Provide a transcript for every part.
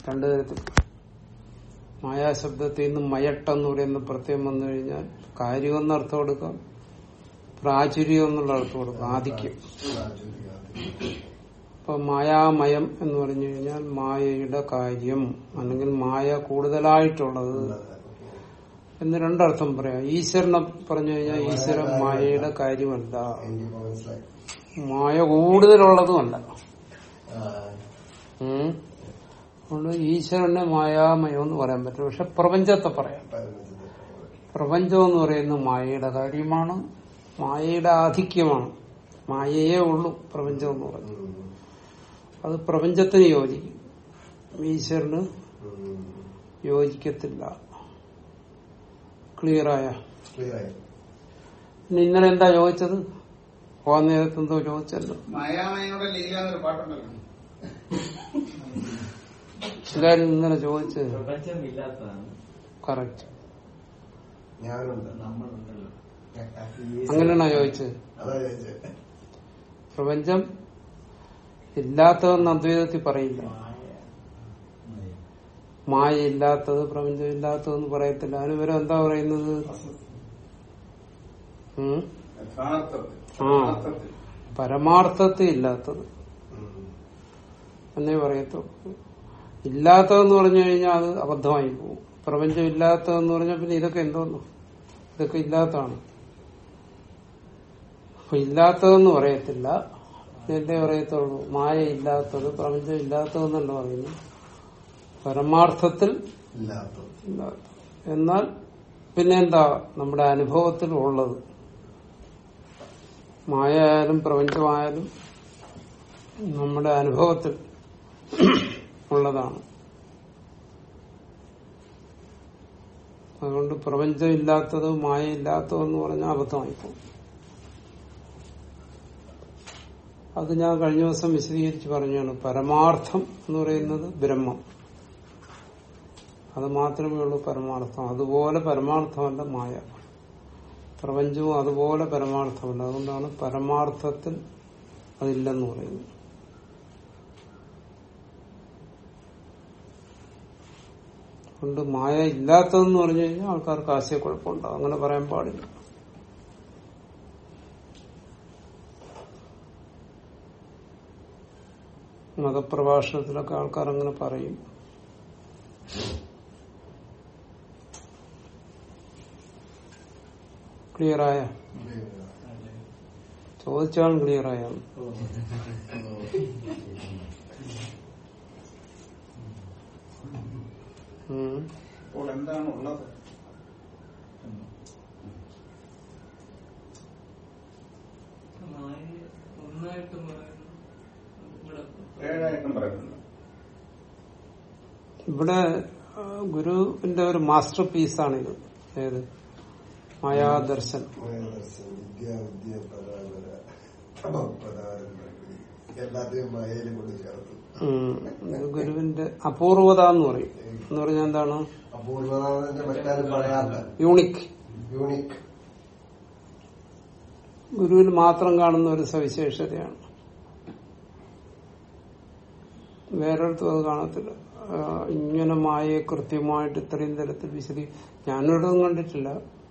രണ്ടു തരത്തിൽ മായാശബ്ദത്തിൽ നിന്ന് മയട്ടെന്ന് പറയുന്ന പ്രത്യേകം വന്നു കഴിഞ്ഞാൽ കാര്യം എന്നർത്ഥം കൊടുക്കാം പ്രാചുര്യം എന്നുള്ള അർത്ഥം കൊടുക്കാം ആധിക്യം ഇപ്പൊ മായാമയം എന്ന് പറഞ്ഞു കഴിഞ്ഞാൽ മായയുടെ കാര്യം അല്ലെങ്കിൽ മായ കൂടുതലായിട്ടുള്ളത് എന്ന് രണ്ടർത്ഥം പറയാം ഈശ്വരനെ പറഞ്ഞു കഴിഞ്ഞാൽ ഈശ്വരൻ മായയുടെ കാര്യമല്ല എനിക്കിപ്പോ മനസ്സിലായി മായ കൂടുതലുള്ളതുമല്ല ആ, ഉം. അതുകൊണ്ട് ഈശ്വരനെ മായാമയം എന്ന് പറയാൻ പറ്റും പക്ഷെ പ്രപഞ്ചത്തെ പറയാം പരമചിത്ത. പ്രപഞ്ചം എന്ന് പറയുന്നത് മായയുടെ കാര്യമാണ് മായയുടെ ആധിക്യമാണ് മായയേ ഉള്ളൂ പ്രപഞ്ചം എന്ന് പറഞ്ഞു ഉം. അത് പ്രപഞ്ചത്തിന് യോജിക്കും ഈശ്വരന് ഉം. യോജിക്കത്തില്ല ക്ലിയറായ Clear ആയി. ഇനി ഇന്നലെ എന്താ ചോദിച്ചത് പോകാൻ നേരത്ത് എന്തോ ചോദിച്ചല്ലോ മായാമയനോട് ലീല എന്നൊരു പാട്ടുണ്ടല്ലോ എല്ലാരും ഇന്നലെ ചോദിച്ചത് പ്രപഞ്ചമില്ലാത്തതാണ് കറക്റ്റ് ഞാനുണ്ട് നമ്മളുണ്ടല്ലോ അങ്ങനെയാണോ ചോദിച്ചത് അതാ ചോദിച്ചത് പ്രപഞ്ചം ഇല്ലാത്തതെന്ന് അദ്വൈതത്തിൽ പറയില്ല മായ ഇല്ലാത്തത് പ്രപഞ്ചം ഇല്ലാത്തതെന്ന് പറയത്തില്ല അതിന് ഇവരെ എന്താ പറയുന്നത് ഉം? യഥാർത്ഥത്തിൽ ആ. യഥാർത്ഥത്തിൽ പരമാർത്ഥത്തിൽ ഇല്ലാത്തത് ഉം. എന്നേ പറയത്തുള്ളൂ ഇല്ലാത്തതെന്ന് പറഞ്ഞു കഴിഞ്ഞാൽ അത് അബദ്ധമായി പോകും പ്രപഞ്ചം ഇല്ലാത്തതെന്ന് പറഞ്ഞാൽ പിന്നെ ഇതൊക്കെ എന്തോന്നു ഇതൊക്കെ ഇല്ലാത്തതാണ് അപ്പൊ ഇല്ലാത്തതെന്ന് പറയത്തില്ല എന്തേ പറയത്തുള്ളൂ മായ ഇല്ലാത്തത് പ്രപഞ്ചം ഇല്ലാത്തതെന്നല്ല പറയുന്നു പരമാർത്ഥത്തിൽ ഇല്ലാത്തത് ഇല്ലാത്ത എന്നാൽ പിന്നെ എന്താ നമ്മുടെ അനുഭവത്തിൽ ഉള്ളത് മായായാലും പ്രപഞ്ചമായാലും നമ്മുടെ അനുഭവത്തിൽ ഉള്ളതാണ് അതുകൊണ്ട് പ്രപഞ്ചം ഇല്ലാത്തത് മായ ഇല്ലാത്തതെന്ന് പറഞ്ഞാൽ അബദ്ധമായിപ്പോകും അത് ഞാൻ കഴിഞ്ഞ ദിവസം വിശദീകരിച്ച് പറഞ്ഞാണ് പരമാർത്ഥം എന്ന് പറയുന്നത് ബ്രഹ്മം അത് മാത്രമേ ഉള്ളൂ പരമാർത്ഥം അതുപോലെ പരമാർത്ഥമല്ല മായ പ്രപഞ്ചവും അതുപോലെ പരമാർത്ഥമല്ല അതുകൊണ്ടാണ് പരമാർത്ഥത്തിൽ അതില്ലെന്ന് പറയുന്നത് അതുകൊണ്ട് മായ ഇല്ലാത്തതെന്ന് പറഞ്ഞു കഴിഞ്ഞാൽ ആൾക്കാർക്ക് ആശയക്കുഴപ്പമുണ്ടാവും അങ്ങനെ പറയാൻ പാടില്ല മതപ്രഭാഷണത്തിലൊക്കെ ആൾക്കാർ അങ്ങനെ പറയും ക്ലിയറായ ചോദിച്ചാൽ ക്ലിയറായ അപ്പോൾ എന്താണ് ഉള്ളത് ഒന്നായിട്ടും പറയുന്നു ഇവിടെ ഏഴായിട്ടും പറയുന്നുണ്ട് ഇവിടെ ആ, ഗുരുവിന്റെ ഒരു മാസ്റ്റർ പീസാണിത് ഏത് മായാദർശൻ മയദർശൻ, വിദ്യ വിദ്യ പരാപര തമപരാരം പ്രകൃതി. എല്ലാത്തെയും മയയിൽ കൊണ്ട് ചേർത്തു ഉം. ഇത് ഗുരുവിന്റെ അപൂർവത എന്ന് പറയും എന്ന് പറഞ്ഞാൽ എന്താണ് അപൂർവതാവിന്റെ മറ്റാരും പറയാറില്ല യൂണിക് യൂണിക് ഗുരുവിൽ മാത്രം കാണുന്ന ഒരു സവിശേഷതയാണ് വേറൊരിടത്തും അത് കാണത്തില്ല ആ, ഇങ്ങനെ മായയെ കൃത്യമായിട്ട് ഇത്രയും തരത്തിൽ വിശദീ ഞാനിവിടൊന്നും കണ്ടിട്ടില്ല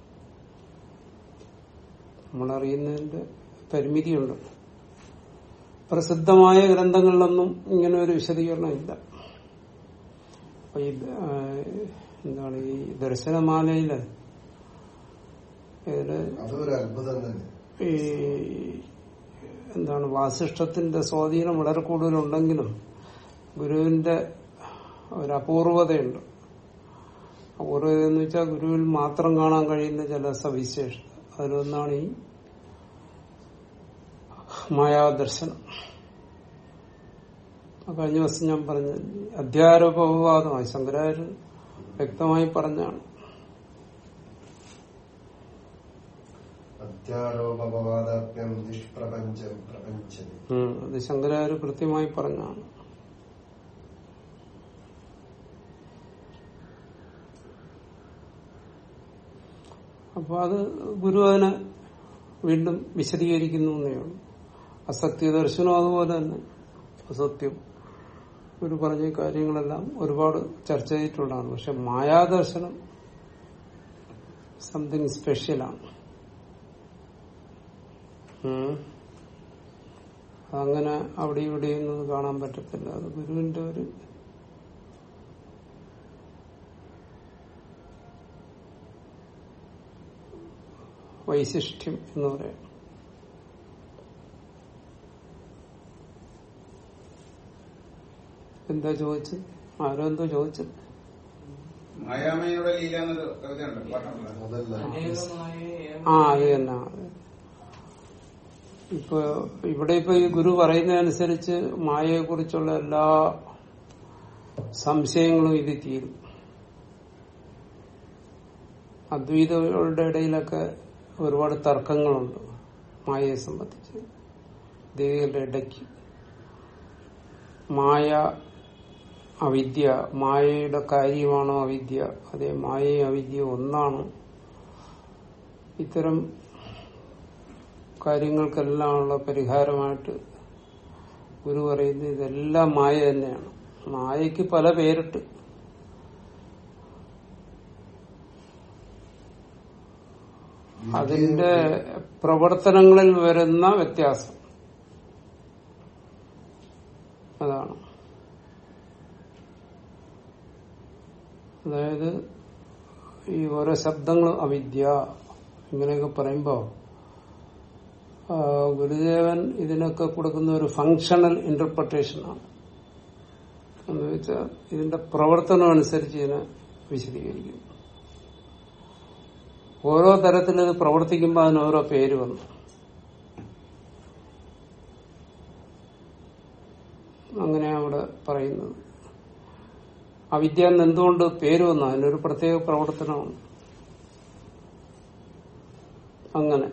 നമ്മളറിയുന്നതിന്റെ പരിമിതിയുണ്ട് പ്രസിദ്ധമായ ഗ്രന്ഥങ്ങളിലൊന്നും ഇങ്ങനെ ഒരു വിശദീകരണം ഇല്ല അപ്പൊ ഈ ആ, എന്താണ് ഈ ദർശനമാലയില് ഇതില് അതൊരു അത്ഭുതം തന്നെ ഈ എന്താണ് വാസിഷ്ഠത്തിന്റെ സ്വാധീനം വളരെ കൂടുതലുണ്ടെങ്കിലും ഗുരുവിന്റെ ഒരു അപൂർവതയുണ്ട് അപൂർവത എന്ന് വെച്ചാൽ ഗുരുവിൽ മാത്രം കാണാൻ കഴിയുന്ന ചില സവിശേഷത അതിലൊന്നാണ് ഈ മായാദർശനം ആ കഴിഞ്ഞ ദിവസം ഞാൻ പറഞ്ഞ അധ്യാരോപവാദമായി ശങ്കരാചാര്യർ വ്യക്തമായി പറഞ്ഞാണ് അത്യാരോപവാദാപ്യം നിഷ്പ്രപഞ്ചം പ്രപഞ്ചതി ഉം. അത് ശങ്കരാചാര്യ കൃത്യമായി പറഞ്ഞാണ് അപ്പൊ അത് ഗുരു അതിനെ വീണ്ടും വിശദീകരിക്കുന്നു എന്നേ ഉള്ളൂ അസത്യ ദർശനം അതുപോലെ തന്നെ അസത്യം ഒരു പറഞ്ഞ ഈ കാര്യങ്ങളെല്ലാം ഒരുപാട് ചർച്ച ചെയ്തിട്ടുള്ളതാണ് പക്ഷെ മായാദർശനം സംതിങ് സ്പെഷ്യലാണ് ഉം. അങ്ങനെ അവിടെ ഇവിടെയും ഒന്നും കാണാൻ പറ്റത്തില്ല അത് ഗുരുവിന്റെ ഒരു വൈശിഷ്ട്യം എന്ന് പറയാം എന്താ ചോദിച്ചത് ആരോ എന്തോ ചോദിച്ചത് മായാമയുടെ ലീല എന്നൊരു കവിതയുണ്ട് പാട്ടുണ്ട് അതല്ല അനേകമായ ആ അത് തന്നെ ഇപ്പൊ ഇവിടെ ഇപ്പൊ ഈ ഗുരു പറയുന്നതനുസരിച്ച് മായയെ കുറിച്ചുള്ള എല്ലാ സംശയങ്ങളും ഇത് തീരും അദ്വൈതകളുടെ ഇടയിലൊക്കെ ഒരുപാട് തർക്കങ്ങളുണ്ട് മായയെ സംബന്ധിച്ച് ദേവികളുടെ ഇടയ്ക്ക് മായ അവിദ്യ മായയുടെ കാര്യമാണോ അവിദ്യ അതെ മായയും അവിദ്യ ഒന്നാണ് ഇത്തരം കാര്യങ്ങൾക്കെല്ലാം ഉള്ള പരിഹാരമായിട്ട് ഗുരു പറയുന്നത് ഇതെല്ലാം മായ തന്നെയാണ് മായയ്ക്ക് പല പേരിട്ട് അതിന്റെ പ്രവർത്തനങ്ങളിൽ വരുന്ന വ്യത്യാസം അതാണ് അതായത് ഈ ഓരോ ശബ്ദങ്ങളും അവിദ്യ ഇങ്ങനെയൊക്കെ പറയുമ്പോ ആ, ഗുരുദേവൻ ഇതിനൊക്കെ കൊടുക്കുന്ന ഒരു ഫങ്ഷണൽ ഇന്റർപ്രിട്ടേഷനാണ് എന്ന് വെച്ചാൽ ഇതിന്റെ പ്രവർത്തനം അനുസരിച്ച് ഇതിനെ വിശദീകരിക്കും ഓരോ തരത്തിൽ ഇത് പ്രവർത്തിക്കുമ്പോൾ അതിന് ഓരോ പേര് വന്നു അങ്ങനെയാണ് അവിടെ പറയുന്നത് അവിദ്യ എന്ന് എന്തുകൊണ്ട് പേര് വന്നു അതിനൊരു പ്രത്യേക പ്രവർത്തനമാണ് അങ്ങനെ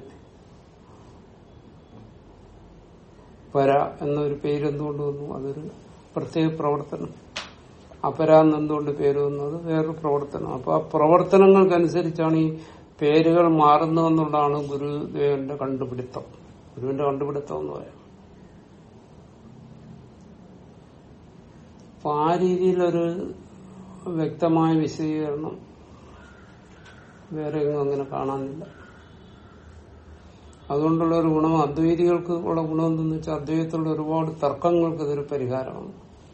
പര എന്നൊരു പേര് എന്തുകൊണ്ട് വന്നു അതൊരു പ്രത്യേക പ്രവർത്തനം അപര എന്ന് എന്തുകൊണ്ട് പേര് വന്നത് വേറൊരു പ്രവർത്തനം അപ്പൊ ആ പ്രവർത്തനങ്ങൾക്കനുസരിച്ചാണ് ഈ പേരുകൾ മാറുന്നതെന്നുള്ളതാണ് ഗുരുദേവന്റെ കണ്ടുപിടുത്തം ഗുരുവിന്റെ കണ്ടുപിടുത്തം എന്ന് പറയാം അപ്പൊ ആ രീതിയിലൊരു വ്യക്തമായ വിശദീകരണം വേറെ എങ്ങും അങ്ങനെ കാണാനില്ല അതുകൊണ്ടുള്ള ഒരു ഗുണം അദ്വൈതികൾക്ക് ഉള്ള ഗുണം എന്തെന്ന് വെച്ചാൽ അദ്വൈതത്തിലുള്ള ഒരുപാട് തർക്കങ്ങൾക്ക് ഇതൊരു പരിഹാരമാണ്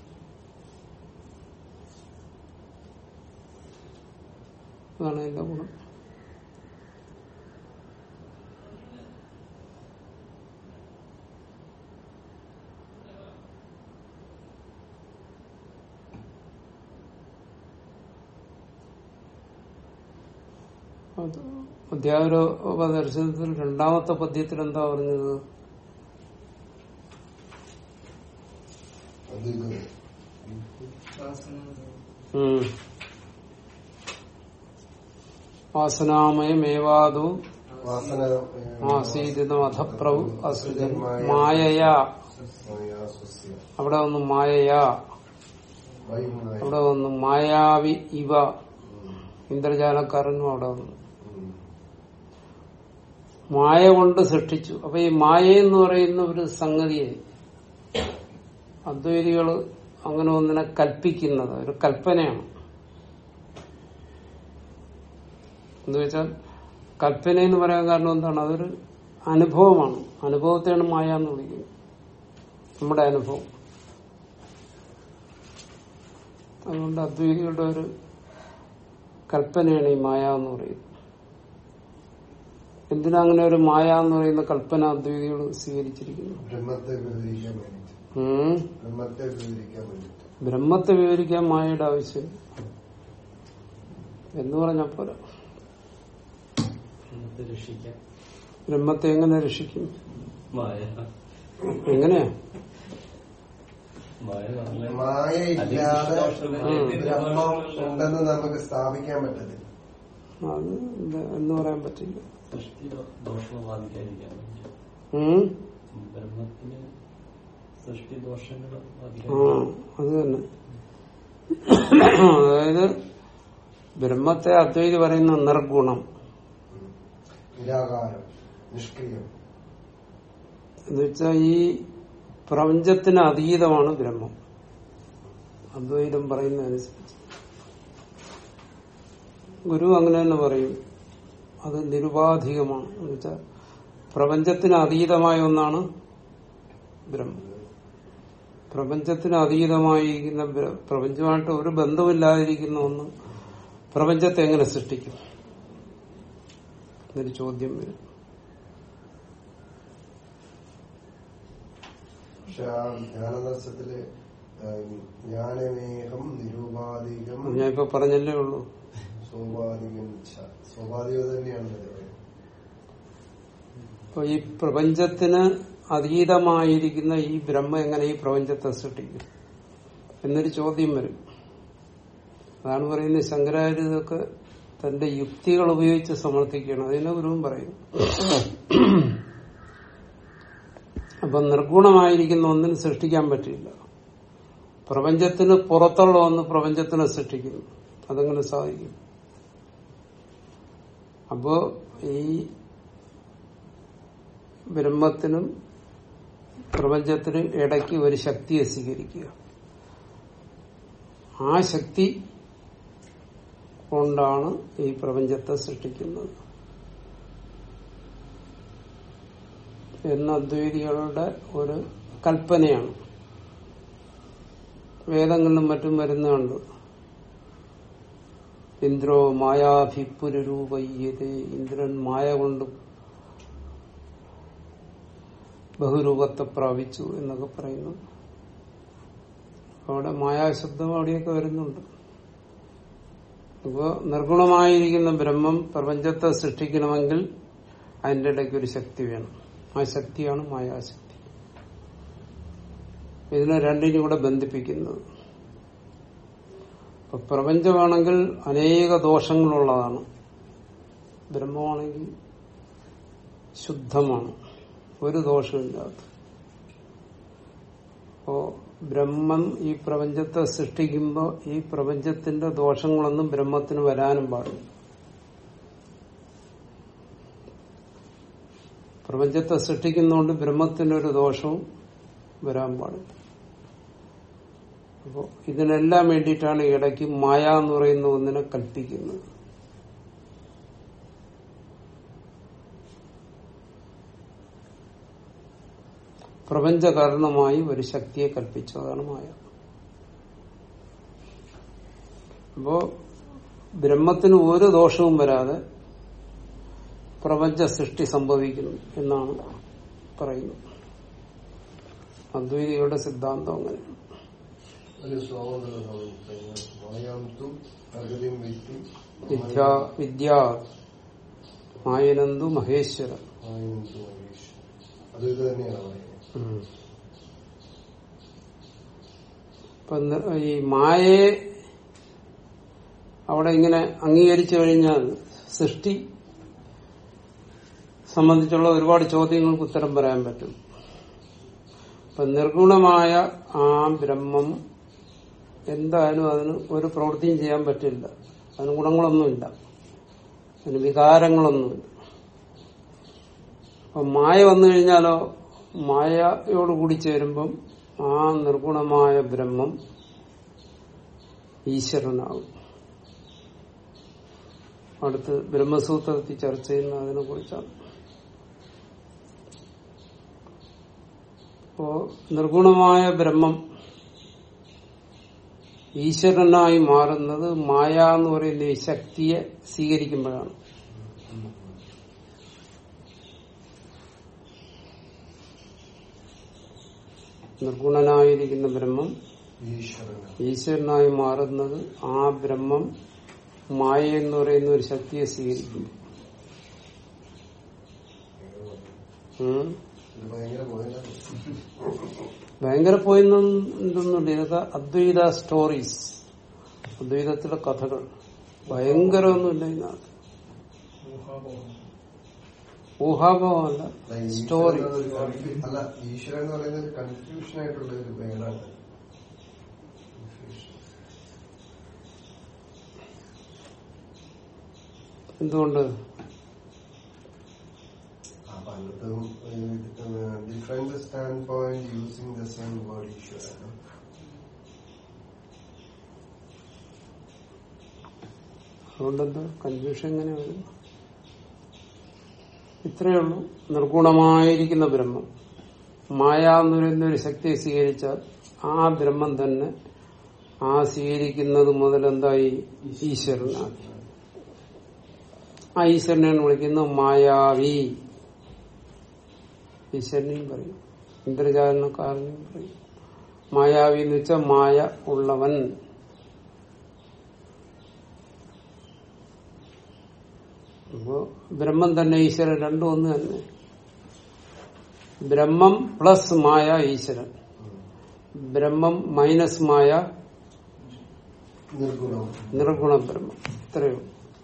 അതാണ് അതിന്റെ ഗുണം അത് അധ്യാപനോപദർശനത്തിൽ രണ്ടാമത്തെ പദ്യത്തിൽ എന്താ പറഞ്ഞത് അത് ഇത് ഉം. വാസനാമയമേവാദു വാസന ആസീതിതമധപ്രഭു അസുജൻ മായയാ മായാസ്വസ്യ അവിടെ വന്നു മായയാ വൈമായ അവിടെ വന്നു മായാവി ഇവ ഇന്ദ്രജാലക്കാരനും അവിടെ വന്നു ഉം. മായ കൊണ്ട് സൃഷ്ടിച്ചു അപ്പൊ ഈ മായ എന്ന് പറയുന്ന ഒരു സംഗതിയെ അദ്വൈതികള് അങ്ങനെ ഒന്നിനെ കൽപ്പിക്കുന്നത് ഒരു കൽപ്പനയാണ് എന്ന് വെച്ചാൽ കൽപ്പന എന്ന് പറയാൻ കാരണം എന്താണ് അതൊരു അനുഭവമാണ് അനുഭവത്തെയാണ് മായ എന്ന് വിളിക്കുന്നത് നമ്മുടെ അനുഭവം അതുകൊണ്ട് അദ്വൈതികളുടെ ഒരു കൽപ്പനയാണ് ഈ മായ എന്ന് പറയുന്നത് എന്തിനാ അങ്ങനെ ഒരു മായ എന്ന് പറയുന്ന കൽപ്പന അദ്വൈതികൾ സ്വീകരിച്ചിരിക്കുന്നു ബ്രഹ്മത്തെ വിവരിക്കാൻ വേണ്ടിട്ട് ഉം. ബ്രഹ്മത്തെ വിവരിക്കാൻ വേണ്ടിട്ട് ബ്രഹ്മത്തെ വിവരിക്കാൻ മായയുടെ ആവശ്യം എന്ന് പറഞ്ഞാൽ പോരാ നമുക്ക് രക്ഷിക്കാം ബ്രഹ്മത്തെ എങ്ങനെ രക്ഷിക്കും മായ എങ്ങനെയാ മായ പറഞ്ഞാൽ മായ ഇല്ലാതെ ഉം. ബ്രഹ്മം ഉണ്ടെന്ന് നമുക്ക് സ്ഥാപിക്കാൻ പറ്റത്തില്ല അത് എന്താ എന്ന് പറയാൻ പറ്റില്ല സൃഷ്ടി ദോഷം ബാധിക്കാതിരിക്കാൻ വേണ്ടി ഉം. ബ്രഹ്മത്തിന് സൃഷ്ടി ദോഷങ്ങൾ ആ ബാധിക്കാൻ അത് തന്നെ അതായത് ബ്രഹ്മത്തെ അദ്വൈതി പറയുന്ന നിർഗുണം നിരാകാരം നിഷ്ക്രിയം എന്ന് വെച്ചാൽ ഈ പ്രപഞ്ചത്തിന് അതീതമാണ് ബ്രഹ്മം അദ്വൈതം പറയുന്നതനുസരിച്ച് ഗുരു അങ്ങനെ തന്നെ പറയും അത് നിരുപാധികമാണ് എന്ന് വെച്ചാൽ പ്രപഞ്ചത്തിന് അതീതമായ ഒന്നാണ് ബ്രഹ്മം പ്രപഞ്ചത്തിന് അതീതമായിരിക്കുന്ന ബ്ര- പ്രപഞ്ചമായിട്ട് ഒരു ബന്ധമില്ലാതിരിക്കുന്ന ഒന്ന് പ്രപഞ്ചത്തെ എങ്ങനെ സൃഷ്ടിക്കും എന്നൊരു ചോദ്യം വരും പക്ഷെ ആ ജ്ഞാനദർശത്തില് ജ്ഞാനമേഹം നിരൂപാധികം അത് ഞാൻ ഇപ്പൊ പറഞ്ഞല്ലേ ഉള്ളൂ സ്വാഭാവികം ച. സ്വാഭാവികം തന്നെയാണ് ഇത് പറയുന്നത്. അപ്പൊ ഈ പ്രപഞ്ചത്തിന് അതീതമായിരിക്കുന്ന ഈ ബ്രഹ്മ എങ്ങനെ ഈ പ്രപഞ്ചത്തെ സൃഷ്ടിക്കും എന്നൊരു ചോദ്യം വരും അതാണ് പറയുന്നത് ശങ്കരാചാര്യ ഇതൊക്കെ തന്റെ യുക്തികൾ ഉപയോഗിച്ച് സമർത്ഥിക്കുകയാണ് അതിനെ ഗുരുവും പറയും അപ്പൊ നിർഗുണമായിരിക്കുന്ന ഒന്നിന് സൃഷ്ടിക്കാൻ പറ്റില്ല പ്രപഞ്ചത്തിന് പുറത്തുള്ള ഒന്ന് പ്രപഞ്ചത്തിനെ സൃഷ്ടിക്കുന്നു അതെങ്ങനെ സാധിക്കും അപ്പോ ഈ ബ്രഹ്മത്തിനും പ്രപഞ്ചത്തിനും ഇടയ്ക്ക് ഒരു ശക്തിയെ സ്വീകരിക്കുക ആ ശക്തി കൊണ്ടാണ് ഈ പ്രപഞ്ചത്തെ സൃഷ്ടിക്കുന്നത് എന്ന അദ്വൈതികളുടെ ഒരു കൽപ്പനയാണ് വേദങ്ങളിലും മറ്റും വരുന്നുണ്ട് ഇന്ദ്രോ മായാഭിപുരൂപയ്യതേ ഇന്ദ്രൻ മായ കൊണ്ട് ബഹുരൂപത്തെ പ്രാപിച്ചു എന്നൊക്കെ പറയുന്നു അവിടെ മായാശബ്ദം അവിടെയൊക്കെ വരുന്നുണ്ട് അപ്പോ നിർഗുണമായിരിക്കുന്ന ബ്രഹ്മം പ്രപഞ്ചത്തെ സൃഷ്ടിക്കണമെങ്കിൽ അതിന്റെ ഇടയ്ക്ക് ഒരു ശക്തി വേണം ആ ശക്തിയാണ് മായാശക്തി ഇതിനെ രണ്ടിനും കൂടെ ബന്ധിപ്പിക്കുന്നത് അപ്പൊ പ്രപഞ്ചമാണെങ്കിൽ അനേക ദോഷങ്ങളുള്ളതാണ് ബ്രഹ്മമാണെങ്കിൽ ശുദ്ധമാണ് ഒരു ദോഷമില്ലാത്ത അപ്പോ ബ്രഹ്മം ഈ പ്രപഞ്ചത്തെ സൃഷ്ടിക്കുമ്പോൾ ഈ പ്രപഞ്ചത്തിന്റെ ദോഷങ്ങളൊന്നും ബ്രഹ്മത്തിന് വരാനും പാടില്ല പ്രപഞ്ചത്തെ സൃഷ്ടിക്കുന്നതുകൊണ്ട് ബ്രഹ്മത്തിനൊരു ദോഷവും വരാൻ പാടില്ല അപ്പോ ഇതിനെല്ലാം വേണ്ടിയിട്ടാണ് ഇടയ്ക്ക് മായ എന്ന് പറയുന്ന ഒന്നിനെ കൽപ്പിക്കുന്നത് പ്രപഞ്ചകാരണമായി ഒരു ശക്തിയെ കൽപ്പിച്ചു അതാണ് മായ അപ്പോ ബ്രഹ്മത്തിന് ഒരു ദോഷവും വരാതെ പ്രപഞ്ച സൃഷ്ടി സംഭവിക്കുന്നു എന്നാണ് പറയുന്നത് അദ്വൈതികളുടെ സിദ്ധാന്തം അങ്ങനെ ഒരു ശ്ലോകത്തിൽ മായാം തു പ്രകൃതിം വിത്തി വിദ്യ വിദ്യ മായനന്തു മഹേശ്വര മായം തു മഹേഷ് അത് ഇത് തന്നെയാണ് പറയുന്നത് ഉം. ഇപ്പൊ ന- ഈ മായയെ അവിടെ ഇങ്ങനെ അംഗീകരിച്ചു കഴിഞ്ഞാൽ സൃഷ്ടി സംബന്ധിച്ചുള്ള ഒരുപാട് ചോദ്യങ്ങൾക്ക് ഉത്തരം പറയാൻ പറ്റും ഇപ്പൊ നിർഗുണമായ ആ ബ്രഹ്മം എന്തായാലും അതിന് ഒരു പ്രവൃത്തിയും ചെയ്യാൻ പറ്റില്ല അതിന് ഗുണങ്ങളൊന്നുമില്ല അതിന് വികാരങ്ങളൊന്നുമില്ല അപ്പൊ മായ വന്നു കഴിഞ്ഞാലോ മായയോട് കൂടി ചേരുമ്പം ആ നിർഗുണമായ ബ്രഹ്മം ഈശ്വരനാകും അടുത്ത് ബ്രഹ്മസൂത്രത്തിൽ ചർച്ച ചെയ്യുന്ന അതിനെ കുറിച്ചാണ് അപ്പോ നിർഗുണമായ ബ്രഹ്മം ഈശ്വരനായി മാറുന്നത് മായ എന്ന് പറയുന്ന ഈ ശക്തിയെ സ്വീകരിക്കുമ്പോഴാണ് നിർഗുണനായിരിക്കുന്ന ബ്രഹ്മം ഈശ്വരനാണ് ഈശ്വരനായി മാറുന്നത് ആ ബ്രഹ്മം മായ എന്ന് പറയുന്ന ഒരു ശക്തിയെ സ്വീകരിക്കും ഉം. ഇത് ഭയങ്കര പോയിന്റാണ് ഭയങ്കര പോയെന്നൊന്നുമില്ല ഇതൊക്കെ അദ്വൈത സ്റ്റോറീസ് അദ്വൈതത്തിലെ കഥകൾ ഭയങ്കരമൊന്നുമില്ല ഇതിനകത്ത് ഊഹാഭാവമല്ല അല്ല, ഈശ്വരൻ സ്റ്റോറി എന്നൊരു confu- അല്ല ഈശ്വരൻ എന്ന് പറയുന്നത് കൺഫ്യൂഷൻ ആയിട്ടുള്ള ഒരു വേടാണ് എന്തുകൊണ്ട് ആ പലതും different stand point using the same word ഈശ്വരൻ അതുകൊണ്ടെന്ത് കൺഫ്യൂഷൻ എങ്ങനെ വരും ഇത്രയേ ഉള്ളൂ നിർഗുണമായിരിക്കുന്ന ബ്രഹ്മം മായ എന്ന് പറയുന്ന ഒരു ശക്തിയെ സ്വീകരിച്ചാൽ ആ ബ്രഹ്മം തന്നെ ആ സ്വീകരിക്കുന്നത് മുതൽ എന്തായി ഈശ്വരനായി ആ ഈശ്വരനെയാണ് വിളിക്കുന്നത് മായാവി ഈശ്വരനെയും പറയും ഇന്ദ്രജാലനക്കാരനെയും പറയും മായാവി എന്ന് വെച്ചാൽ മായ ഉള്ളവൻ അപ്പോ ബ്രഹ്മം തന്നെ ഈശ്വരൻ രണ്ടും ഒന്ന് തന്നെ ബ്രഹ്മം പ്ലസ് മായ ഈശ്വരൻ ബ്രഹ്മം മൈനസ് മായ നിർഗുണം നിർഗുണ ബ്രഹ്മം ഇത്രയും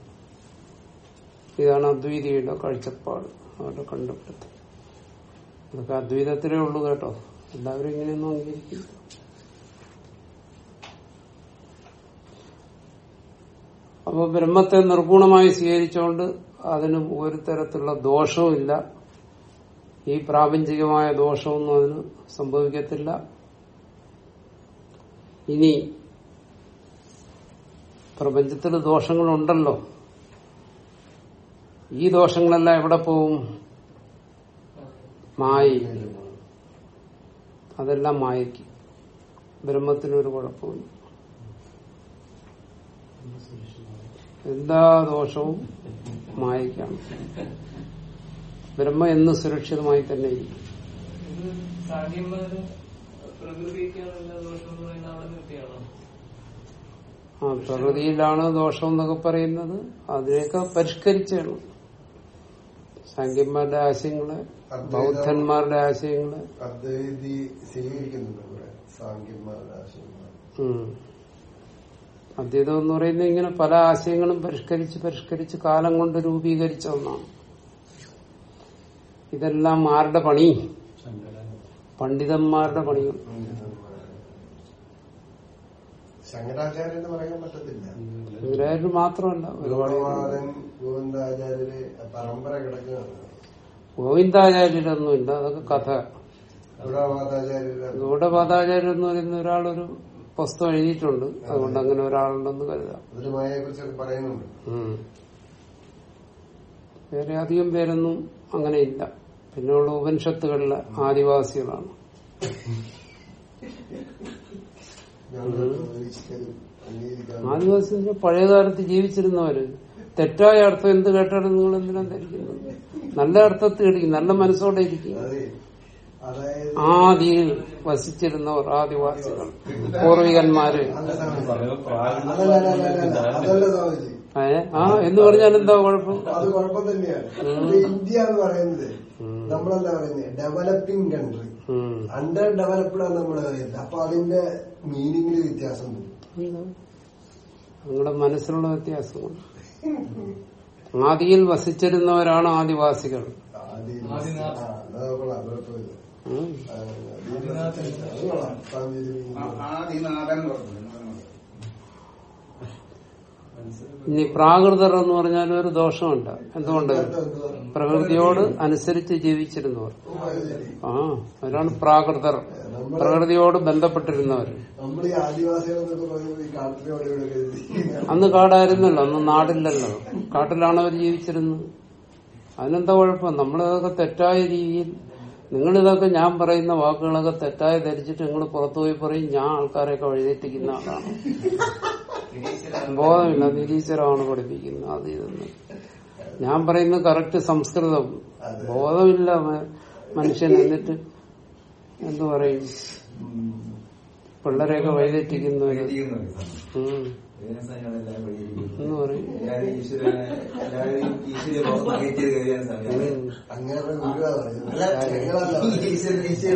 ഇതാണ് അദ്വൈതിയുടെ കാഴ്ചപ്പാട് അവരുടെ കണ്ടുപിടുത്തം അതൊക്കെ അദ്വൈതത്തിലേ ഉള്ളൂ കേട്ടോ എല്ലാവരും ഇങ്ങനെയൊന്നും അംഗീകരിക്കില്ല അപ്പൊ ബ്രഹ്മത്തെ നിർഗുണമായി സ്വീകരിച്ചുകൊണ്ട് അതിന് ഒരു തരത്തിലുള്ള ദോഷവും ഇല്ല ഈ പ്രാപഞ്ചികമായ ദോഷമൊന്നും അതിന് സംഭവിക്കത്തില്ല ഇനി പ്രപഞ്ചത്തിൽ ദോഷങ്ങളുണ്ടല്ലോ ഈ ദോഷങ്ങളെല്ലാം എവിടെ പോവും മായി അതെല്ലാം മായയ്ക്ക് ബ്രഹ്മത്തിനൊരു കുഴപ്പമില്ല എല്ലാ ദോഷവും മായയ്ക്കാണ് ബ്രഹ്മ എന്ന് സുരക്ഷിതമായി തന്നെ ഇരിക്കും ഇത് സാധ്യന്മാര് പ്രകൃതിക്കാണല്ല ദോഷം എന്ന് പറയുന്ന അവിടെ നിർത്തിയാണോ ആ പ്രകൃതിയിലാണ് ദോഷം എന്നൊക്കെ പറയുന്നത് അതിനെയൊക്കെ പരിഷ്കരിച്ചാണ് സാങ്കന്മാരുടെ ആശയങ്ങള് ബൗദ്ധന്മാരുടെ ആശയങ്ങള് അദ്വൈതി സ്വീകരിക്കുന്നുണ്ട് കുറെ സാങ്കന്മാരുടെ ആശയങ്ങൾ ഉം. അദ്വൈതം എന്ന് പറയുന്നത് ഇങ്ങനെ പല ആശയങ്ങളും പരിഷ്കരിച്ച് പരിഷ്കരിച്ച് കാലം കൊണ്ട് രൂപീകരിച്ച ഒന്നാണ് ഇതെല്ലാം ആരുടെ പണി ശങ്കര പണ്ഡിതന്മാരുടെ പണികൾ ശങ്കരാചാര്യ എന്ന് പറയാൻ പറ്റത്തില്ല ഇവരായിട്ട് മാത്രമല്ല ഒരുപാട് ഗൗഡവാദൻ ഗോവിന്ദാചാര്യര് പരമ്പര കിടക്കുകയാണ് ഗോവിന്ദാചാര്യരൊന്നുമില്ല അതൊക്കെ കഥ ഗൗഡവാദാചാര്യര് ഗൗഡപാദാചാര്യർ എന്ന് പറയുന്ന ഒരാളൊരു പുസ്തകം എഴുതിയിട്ടുണ്ട് അതുകൊണ്ട് അങ്ങനെ ഒരാളുണ്ടെന്ന് കരുതാം അതിൽ മായയെ കുറിച്ചൊക്കെ പറയുന്നുണ്ട് ഉം. വേറെ അധികം പേരൊന്നും അങ്ങനെയില്ല പിന്നെയുള്ള ഉപനിഷത്തുകളിലെ ആദിവാസികളാണ് ഞങ്ങൾ ഒരിക്കലും അംഗീകരിക്കാൻ ആദിവാസി എന്ന് പറഞ്ഞാൽ പഴയകാലത്ത് ജീവിച്ചിരുന്നവര് തെറ്റായ അർത്ഥം എന്ത് കേട്ടാലും നിങ്ങൾ എന്തിനാ ധരിക്കുന്നത് നല്ല അർത്ഥത്തിൽ ഇരിക്കും നല്ല മനസ്സോടെ ഇരിക്കും അതെ അതായത് ആദിയിൽ വസിച്ചിരുന്നവർ ആദിവാസികൾ പൂർവികന്മാര് അല്ല സ്വാമിജി. പറയുമ്പോ പ്രാകൃത അതല്ല അല്ല, അല്ല, അല്ല, അതല്ല സ്വാമിജി ഏ ആ എന്ന് പറഞ്ഞാൽ എന്താ കുഴപ്പം അത് കുഴപ്പം തന്നെയാണ് ഇപ്പൊ ഇന്ത്യ എന്ന് പറയുന്നത് നമ്മളെന്താ പറയുന്നത് ഡെവലപ്പിംഗ് കൺട്രി ഉം. അണ്ടർ ഡെവലപ്ഡ് ആണ് നമ്മൾ പറയുന്നത് അപ്പൊ അതിന്റെ മീനിങ്ങിൽ വ്യത്യാസം വരും എന്താ? നിങ്ങളുടെ മനസ്സിലുള്ള വ്യത്യാസമാണ് ആദിയിൽ വസിച്ചിരുന്നവരാണ് ആദിവാസികൾ ആദ്യം ആദിനാഥ്. ആ, അത് കൊള്ളാം, കുഴപ്പമില്ല. ഉം. ആ, ആദിനാഥ്. അത് കൊള്ളാം, സ്വാമിജി. ആദിനാഥൻ എന്ന് പറഞ്ഞു ഇനി പ്രാകൃതർ എന്ന് പറഞ്ഞാൽ ഒരു ദോഷമുണ്ട് എന്തുകൊണ്ട് എന്തുവാ? പ്രകൃതിയോട് അനുസരിച്ച് ജീവിച്ചിരുന്നവർ ഓ, അത് ശരി. ആ അവരാണ് പ്രാകൃതർ പ്രകൃതിയോട് ബന്ധപ്പെട്ടിരുന്നവർ നമ്മൾ ഈ ആദിവാസികളെന്നൊക്കെ പറയുന്നത് ഈ കാട്ടിലെ അവിടെ ഇവിടെ ഒക്കെ അന്ന് കാടായിരുന്നല്ലോ അന്ന് നാടില്ലല്ലോ കാട്ടിലാണ് അവർ ജീവിച്ചിരുന്നത് അതിനെന്താ കുഴപ്പം നമ്മളിതൊക്കെ തെറ്റായ രീതിയിൽ നിങ്ങളിതൊക്കെ ഞാൻ പറയുന്ന വാക്കുകളൊക്കെ തെറ്റായി ധരിച്ചിട്ട് നിങ്ങൾ പുറത്തുപോയി പറയും ഞാൻ ആൾക്കാരെയൊക്കെ വഴിതെറ്റിക്കുന്ന ആളാണ് ബോധമില്ല നിരീശ്വരമാണ് പഠിപ്പിക്കുന്നത് അത് ഇതെന്ന് ഞാൻ പറയുന്നത് കറക്റ്റ് സംസ്കൃതം ബോധമില്ല മ- മനുഷ്യൻ എന്നിട്ട് എന്തു പറയും പിള്ളേരെയൊക്കെ വഴിതെറ്റിക്കുന്നവര് ഉം. എന്ന് പറയും ഉം. അങ്ങനെ ഗുരുവാ പറയുന്നത് ഞങ്ങളല്ല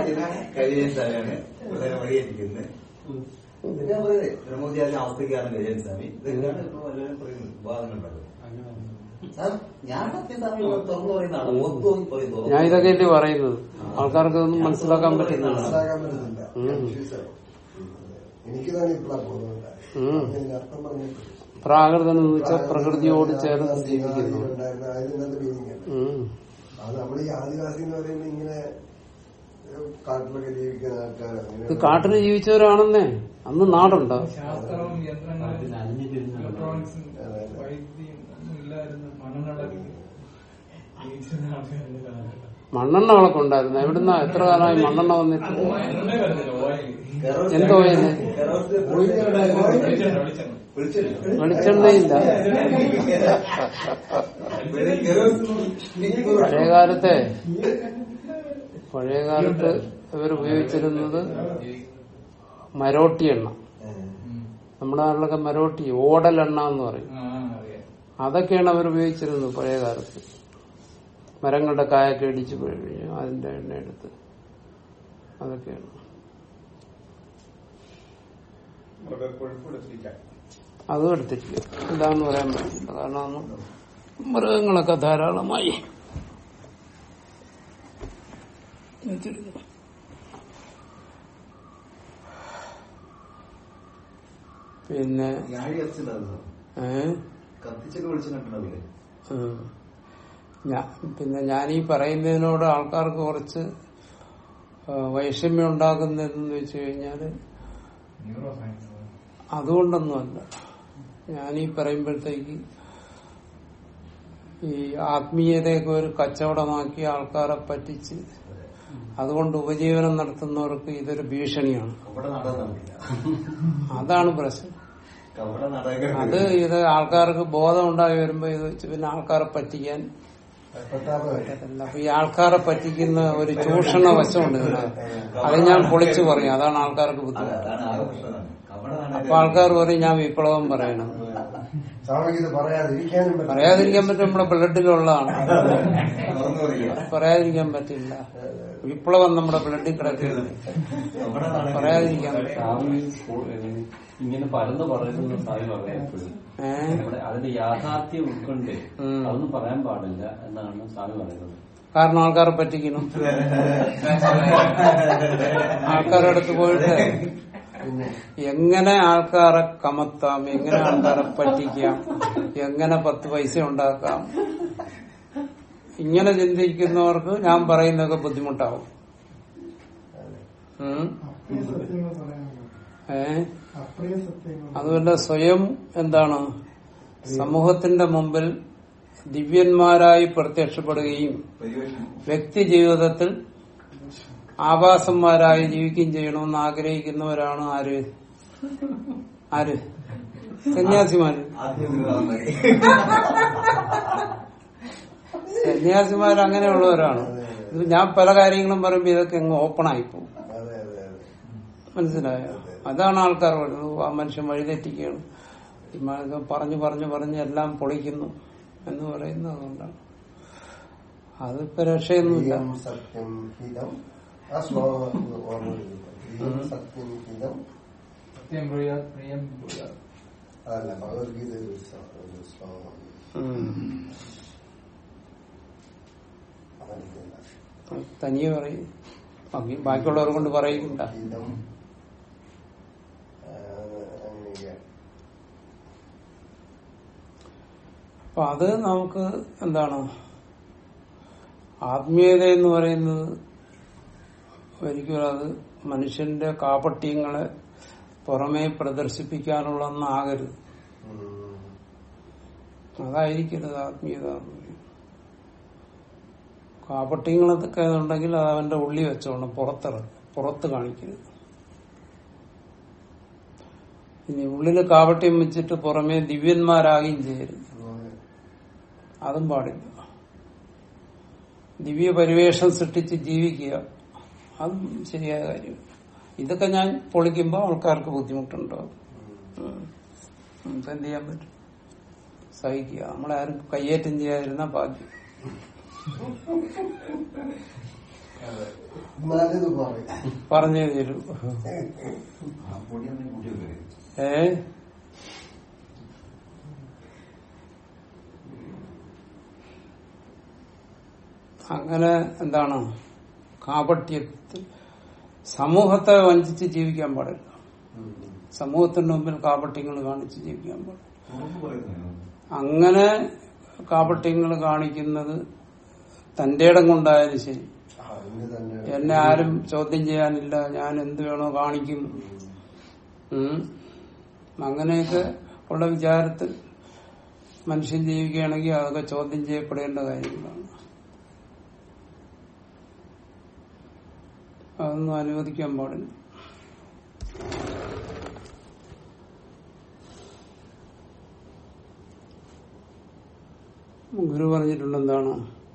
ബ്രഹ്മചാരി അവസ്ഥയ്ക്കാണ് ഗജൻ സ്വാമി ഇതൊക്കെയാണ് ഇപ്പൊ എല്ലാവരും പറയുന്നത് വിവാദങ്ങളുണ്ടാകുന്നത് സാർ ഞാൻ സത്യസ്വാമി തുറന്നു പറയുന്നതാണ് മുഖത്ത് നോക്കി പറയും തുറന്നു. ഞാൻ ഇതൊക്കെയല്ലേ പറയുന്നത് ആൾക്കാർക്ക് ഇതൊന്നും മനസ്സിലാക്കാൻ പറ്റുന്നില്ല മനസ്സിലാക്കാൻ പറ്റുന്നില്ല ഉം. Confuse ആവും. എനിക്ക് തന്നെ ഇപ്പഴാ പോകുന്നില്ല ഉം. അതിന്റെ അർത്ഥം പറഞ്ഞിട്ട് പ്രാകൃതൻ എന്ന് വെച്ചാൽ പ്രകൃതിയോട് ചേർന്ന് ജീവിക്കുന്നു ഉണ്ടായിരുന്ന അതിന് നല്ല മീനിങ് ആണ് ഉം. അത് നമ്മൾ ഈ ആദിവാസി എന്ന് പറയുമ്പോൾ ഇങ്ങനെ കാട്ടിലൊക്കെ ജീവിക്കുന്ന ആൾക്കാരാണ് ഇത് കാട്ടിൽ ജീവിച്ചവരാണെന്നേ അന്ന് നാടുണ്ടോ ശാസ്ത്രവും അതിൽ യന്ത്രങ്ങളും അലിഞ്ഞു തിരിഞ്ഞു ഇലക്ട്രോണിക്സും അതെ. വൈദ്യുതിയും ഒന്നും ഇല്ലായിരുന്നു മണ്ണെണ്ണ ജീവിച്ചിരുന്ന ആൾക്കാരുടെ കാലഘട്ടം മണ്ണെണ്ണ വിളക്ക് ഉണ്ടായിരുന്നു എവിടുന്ന എത്ര കാലമായി മണ്ണെണ്ണ വന്നിട്ട് എണ്ണ വരുന്നില്ല ഓയിൽ എന്തോ ചെയ്യുന്നത്? വെളിച്ചെണ്ണ വെളിച്ചെണ്ണ വെളിച്ചെണ്ണയില്ല പഴയ കാലത്തെ പഴയ കാലത്ത് ഇവർ ഉപയോഗിച്ചിരുന്നത് മരോട്ടി എണ്ണ നമ്മുടെ നാട്ടിലൊക്കെ മരോട്ടി ഓടലെണ്ണ എന്ന് പറയും ആ അറിയാം അതൊക്കെയാണ് അവർ ഉപയോഗിച്ചിരുന്നത് പഴയ കാലത്ത് മരങ്ങളുടെ കായൊക്കെ ഇടിച്ച് കഴിഞ്ഞു അതിന്റെ എണ്ണ എടുത്ത് അതൊക്കെയാണ് അതും എടുത്തിട്ടില്ല എന്താന്ന് പറയാൻ പറ്റില്ല കാരണം അന്ന് മൃഗങ്ങളൊക്കെ ധാരാളമായി വെച്ചിരുന്നു. പിന്നെ ഞാഴി കത്തിച്ചിട്ടുണ്ടായിരുന്നു ഏഹ് കത്തിച്ചൊക്കെ വിളിച്ചു കണ്ടിട്ടുണ്ടാവില്ലേ ഉം. ഞാ- പിന്നെ ഞാനീ പറയുന്നതിനോട് ആൾക്കാർക്ക് കുറച്ച് ആ, വൈഷമ്യം ഉണ്ടാക്കുന്നതെന്ന് വെച്ച് കഴിഞ്ഞാല് ന്യൂറോ സയൻസ് അതുകൊണ്ടൊന്നുമല്ല ഞാനീ പറയുമ്പോഴത്തേക്ക് ഈ ആത്മീയതയൊക്കെ ഒരു കച്ചവടമാക്കി ആൾക്കാരെ പറ്റിച്ച് അതുകൊണ്ട് ഉപജീവനം നടത്തുന്നവർക്ക് ഇതൊരു ഭീഷണിയാണ് കപട നാടകം നടക്കില്ല അതാണ് പ്രശ്നം കപട നാടകം അത് ഇത് ആൾക്കാർക്ക് ബോധം ഉണ്ടായി വരുമ്പോ ഇത് വെച്ച് പിന്നെ ആൾക്കാരെ പറ്റിക്കാൻ പറ്റത്തില്ല അപ്പൊ ഈ ആൾക്കാരെ പറ്റിക്കുന്ന ഒരു ചൂഷണ വശമുണ്ട് ഇതിനകത്ത് അത് ഞാൻ പൊളിച്ചു പറയും അതാണ് ആൾക്കാർക്ക് അതെ, ബുദ്ധിമുട്ട് അതാണ് ആകെ പ്രശ്നം കപട അപ്പൊ ആൾക്കാർ പറയും ഞാൻ വിപ്ലവം പറയണം സ്വാമിക്ക് ഇത് പറയാതിരിക്കാനും പറ്റില്ല. പറയാതിരിക്കാൻ പറ്റും നമ്മുടെ ബ്ലഡിലുള്ളതാണ് തുറന്നു പറയില്ല പറയാതിരിക്കാൻ പറ്റില്ല വിപ്ലവം നമ്മുടെ ബ്ലഡിൽ കിടക്കുന്നത് കപട നാടകം പറയാതിരിക്കാൻ പറ്റില്ല സ്വാമി സ്കൂ- ഏഹ് ഇങ്ങനെ പരന്ന് പറയുന്ന സ്വാമി പറയാം എപ്പോഴും ഏഹ് നമ്മുടെ അതിന്റെ യാഥാർത്ഥ്യം ഉൾക്കൊണ്ട് ഉം. അതൊന്നും പറയാൻ പാടില്ല എന്നാണ് സ്വാമി പറയുന്നത് കാരണം ആൾക്കാരെ പറ്റിക്കണം ആൾക്കാരുടെ അടുത്ത് പോയിട്ട് എങ്ങനെ ആൾക്കാരെ കമത്താം എങ്ങനെ ആൾക്കാരെ പറ്റിക്കാം എങ്ങനെ പത്ത് പൈസ ഉണ്ടാക്കാം ഇങ്ങനെ ചിന്തിക്കുന്നവർക്ക് ഞാൻ പറയുന്നതൊക്കെ ബുദ്ധിമുട്ടാവും ഉം. ഏ അതുപോലെ സ്വയം എന്താണ് സമൂഹത്തിന്റെ മുമ്പിൽ ദിവ്യന്മാരായി പ്രത്യക്ഷപ്പെടുകയും പരിവേഷം വ്യക്തി ജീവിതത്തിൽ ആവാസന്മാരായി ജീവിക്കുകയും ചെയ്യണമെന്ന് ആഗ്രഹിക്കുന്നവരാണ് ആര് ആര് സന്യാസിമാര് ആത്മീയമായി സന്യാസിമാർ അങ്ങനെയുള്ളവരാണ് ഇത് ഞാൻ പല കാര്യങ്ങളും പറയുമ്പോ ഇതൊക്കെ അങ്ങ് ഓപ്പൺ ആയിപ്പോവും അതെ അതെ അതെ മനസ്സിലായോ അതാണ് ആൾക്കാർ പറയുന്നത് ആ മനുഷ്യൻ വഴിതെറ്റിക്കുകയാണ് ഈ മനുഷ്യൻ പറഞ്ഞു പറഞ്ഞു പറഞ്ഞ് എല്ലാം പൊളിക്കുന്നു എന്ന് പറയുന്നത് അതുകൊണ്ടാണ് അതിപ്പോ രക്ഷയൊന്നുമില്ല ഹിതം സത്യം ഹിതം ആ ശ്ലോകം ഓർമ്മ വരുന്നുണ്ട്. ഹിതം സത്യം ഹിതം സത്യം പ്രിയ പ്രിയം പ്രിയ അതല്ല ഭഗവത്ഗീതയിൽ ഒരു ശ്ലോ- ഒരു ശ്ലോകമാണ് ഉം. അതെനിക്കല്ല. തനിയെ പറയും ബാക്കി ബാക്കിയുള്ളവരെ കൊണ്ട് പറയിക്കണ്ട ഹിതം ആ, അങ്ങനെയൊക്കെയാണ് അപ്പൊ അത് നമുക്ക് എന്താണ് ആത്മീയത എന്ന് പറയുന്നത് ഒരിക്കലും അത് മനുഷ്യന്റെ കാപട്യങ്ങളെ പുറമേ പ്രദർശിപ്പിക്കാനുള്ളതെന്നാകരുത് ഉം. അതായിരിക്കരുത് ആത്മീയത എന്ന് പറയുന്നത്. കാപട്യങ്ങളൊക്കെ ഉണ്ടെങ്കിൽ അത് അവന്റെ ഉള്ളി വെച്ചോണം പുറത്തിറക്കും പുറത്ത് കാണിക്കരുത് ഇനി ഉള്ളില് കാപട്യം വെച്ചിട്ട് പുറമേ ദിവ്യന്മാരാകുകയും ചെയ്യരുത് അതുപോലെ അതും പാടില്ല ദിവ്യ പരിവേഷം സൃഷ്ടിച്ച് ജീവിക്കുക അതും ശരിയായ കാര്യം ഇതൊക്കെ ഞാൻ പൊളിക്കുമ്പോൾ ആൾക്കാർക്ക് ബുദ്ധിമുട്ടുണ്ടാവും ഉം. നമുക്ക് എന്ത് ചെയ്യാൻ പറ്റും സഹിക്കുക നമ്മളാരും കയ്യേറ്റം ചെയ്യാതിരുന്ന ഭാഗ്യം നല്ലത് പറയും പറഞ്ഞു തരൂ ആ പൊടിയാണ് കൂട്ടി വെക്കരുത് ഏ അങ്ങനെ എന്താണ് കാപട്യത്തിൽ സമൂഹത്തെ വഞ്ചിച്ച് ജീവിക്കാൻ പാടില്ല സമൂഹത്തിന്റെ മുമ്പിൽ കാപട്യങ്ങൾ കാണിച്ച് ജീവിക്കാൻ പാടില്ല തുറന്നു പറയുന്നു അങ്ങനെ കാപട്യങ്ങൾ കാണിക്കുന്നത് തന്റെ ഇടം കൊണ്ടായാലും ശരി അതിന് തന്നെ എന്നെ ആരും ചോദ്യം ചെയ്യാനില്ല ഞാൻ എന്ത് വേണോ കാണിക്കും ഉം. അങ്ങനെയൊക്കെ ഉള്ള വിചാരത്തിൽ മനുഷ്യൻ ജീവിക്കുകയാണെങ്കിൽ അതൊക്കെ ചോദ്യം ചെയ്യപ്പെടേണ്ട കാര്യങ്ങളാണ് അതൊന്നും അനുവദിക്കാൻ പാടില്ല ഗുരു പറഞ്ഞിട്ടുണ്ട് എന്താണ്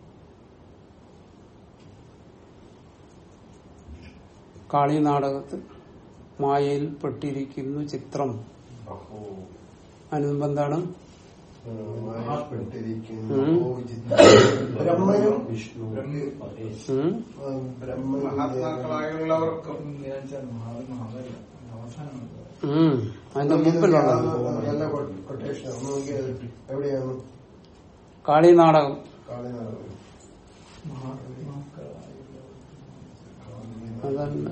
കാളി നാടകത്തിൽ മായയിൽ പെട്ടിരിക്കുന്നു ചിത്രം അഹോ അതിനുമുമ്പ് എന്താണ് മായപ്പെട്ടിരിക്കുന്നു ഉം. ഓ, ചിത്ത- ബ്രഹ്മനും വിഷ്ണു മഹേഷ് ഉം? ഉം, ബ്രഹ്മനും മഹാത്മാക്കളായുള്ളവർക്കും ഉം. അതിന്റെ മുമ്പിലുള്ളത് നല്ല കൊട്ടേഷൻ നോക്കിയത് എവിടെയാണ് കാളി നാടകം കാളിനാട് അതല്ല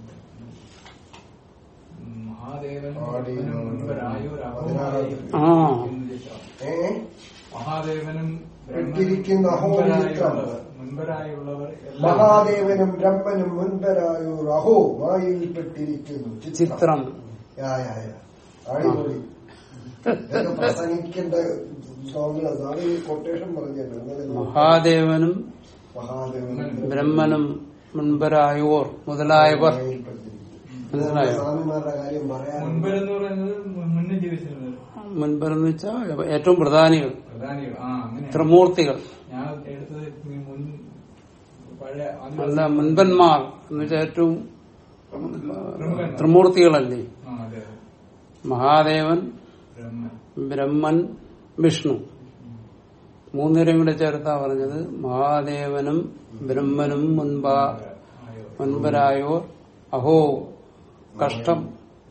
മഹാദേവനും ആ ഏ മഹാദേവനും ഇട്ടിരിക്കുന്ന അഹോമിത്രം. മുൻപരായുള്ളവർ മഹാദേവനും ബ്രഹ്മനും മുൻപരായൂർ അഹോ മായയിൽപ്പെട്ടിരിക്കുന്നു ചിത്രം യാ, യാ, യാ. അടിപൊളി ഇതൊക്കെ പ്രസംഗിക്കേണ്ട സോങ്ങുകളാണ് അത് ഈ കൊട്ടേഷൻ പറഞ്ഞല്ലോ എന്നാലും മഹാദേവനും മഹാദേവനും ബ്രഹ്മനും മുൻപരായോർ മുതലായവർ മായയിൽപ്പെട്ടിരിക്കുന്നു. മനസ്സിലായോ? സ്വാമിമാരുടെ കാര്യം പറയാറുണ്ട് മുൻപരെന്ന് പറയുന്നത് മുന്നേ ജീവിച്ചിരുന്നത് മുൻപെന്ന് വെച്ചാൽ ഏറ്റവും പ്രധാനികൾ പ്രധാനികൾ ആ അങ്ങനെ ത്രിമൂർത്തികൾ ഞാൻ എടുത്തത് ഈ മുൻ പഴയ അല്ല മുൻപന്മാർ എന്ന് വെച്ചാൽ ഏറ്റവും ത്രിമൂർത്തികളല്ലേ ആ അതെ അതെ മഹാദേവൻ ബ്രഹ്മൻ ബ്രഹ്മൻ വിഷ്ണു മൂന്നുപേരും കൂടെ ചേർത്താ പറഞ്ഞത് മഹാദേവനും ബ്രഹ്മനും മുൻപാ ആയോ. മുൻപരായോർ അഹോ കഷ്ടം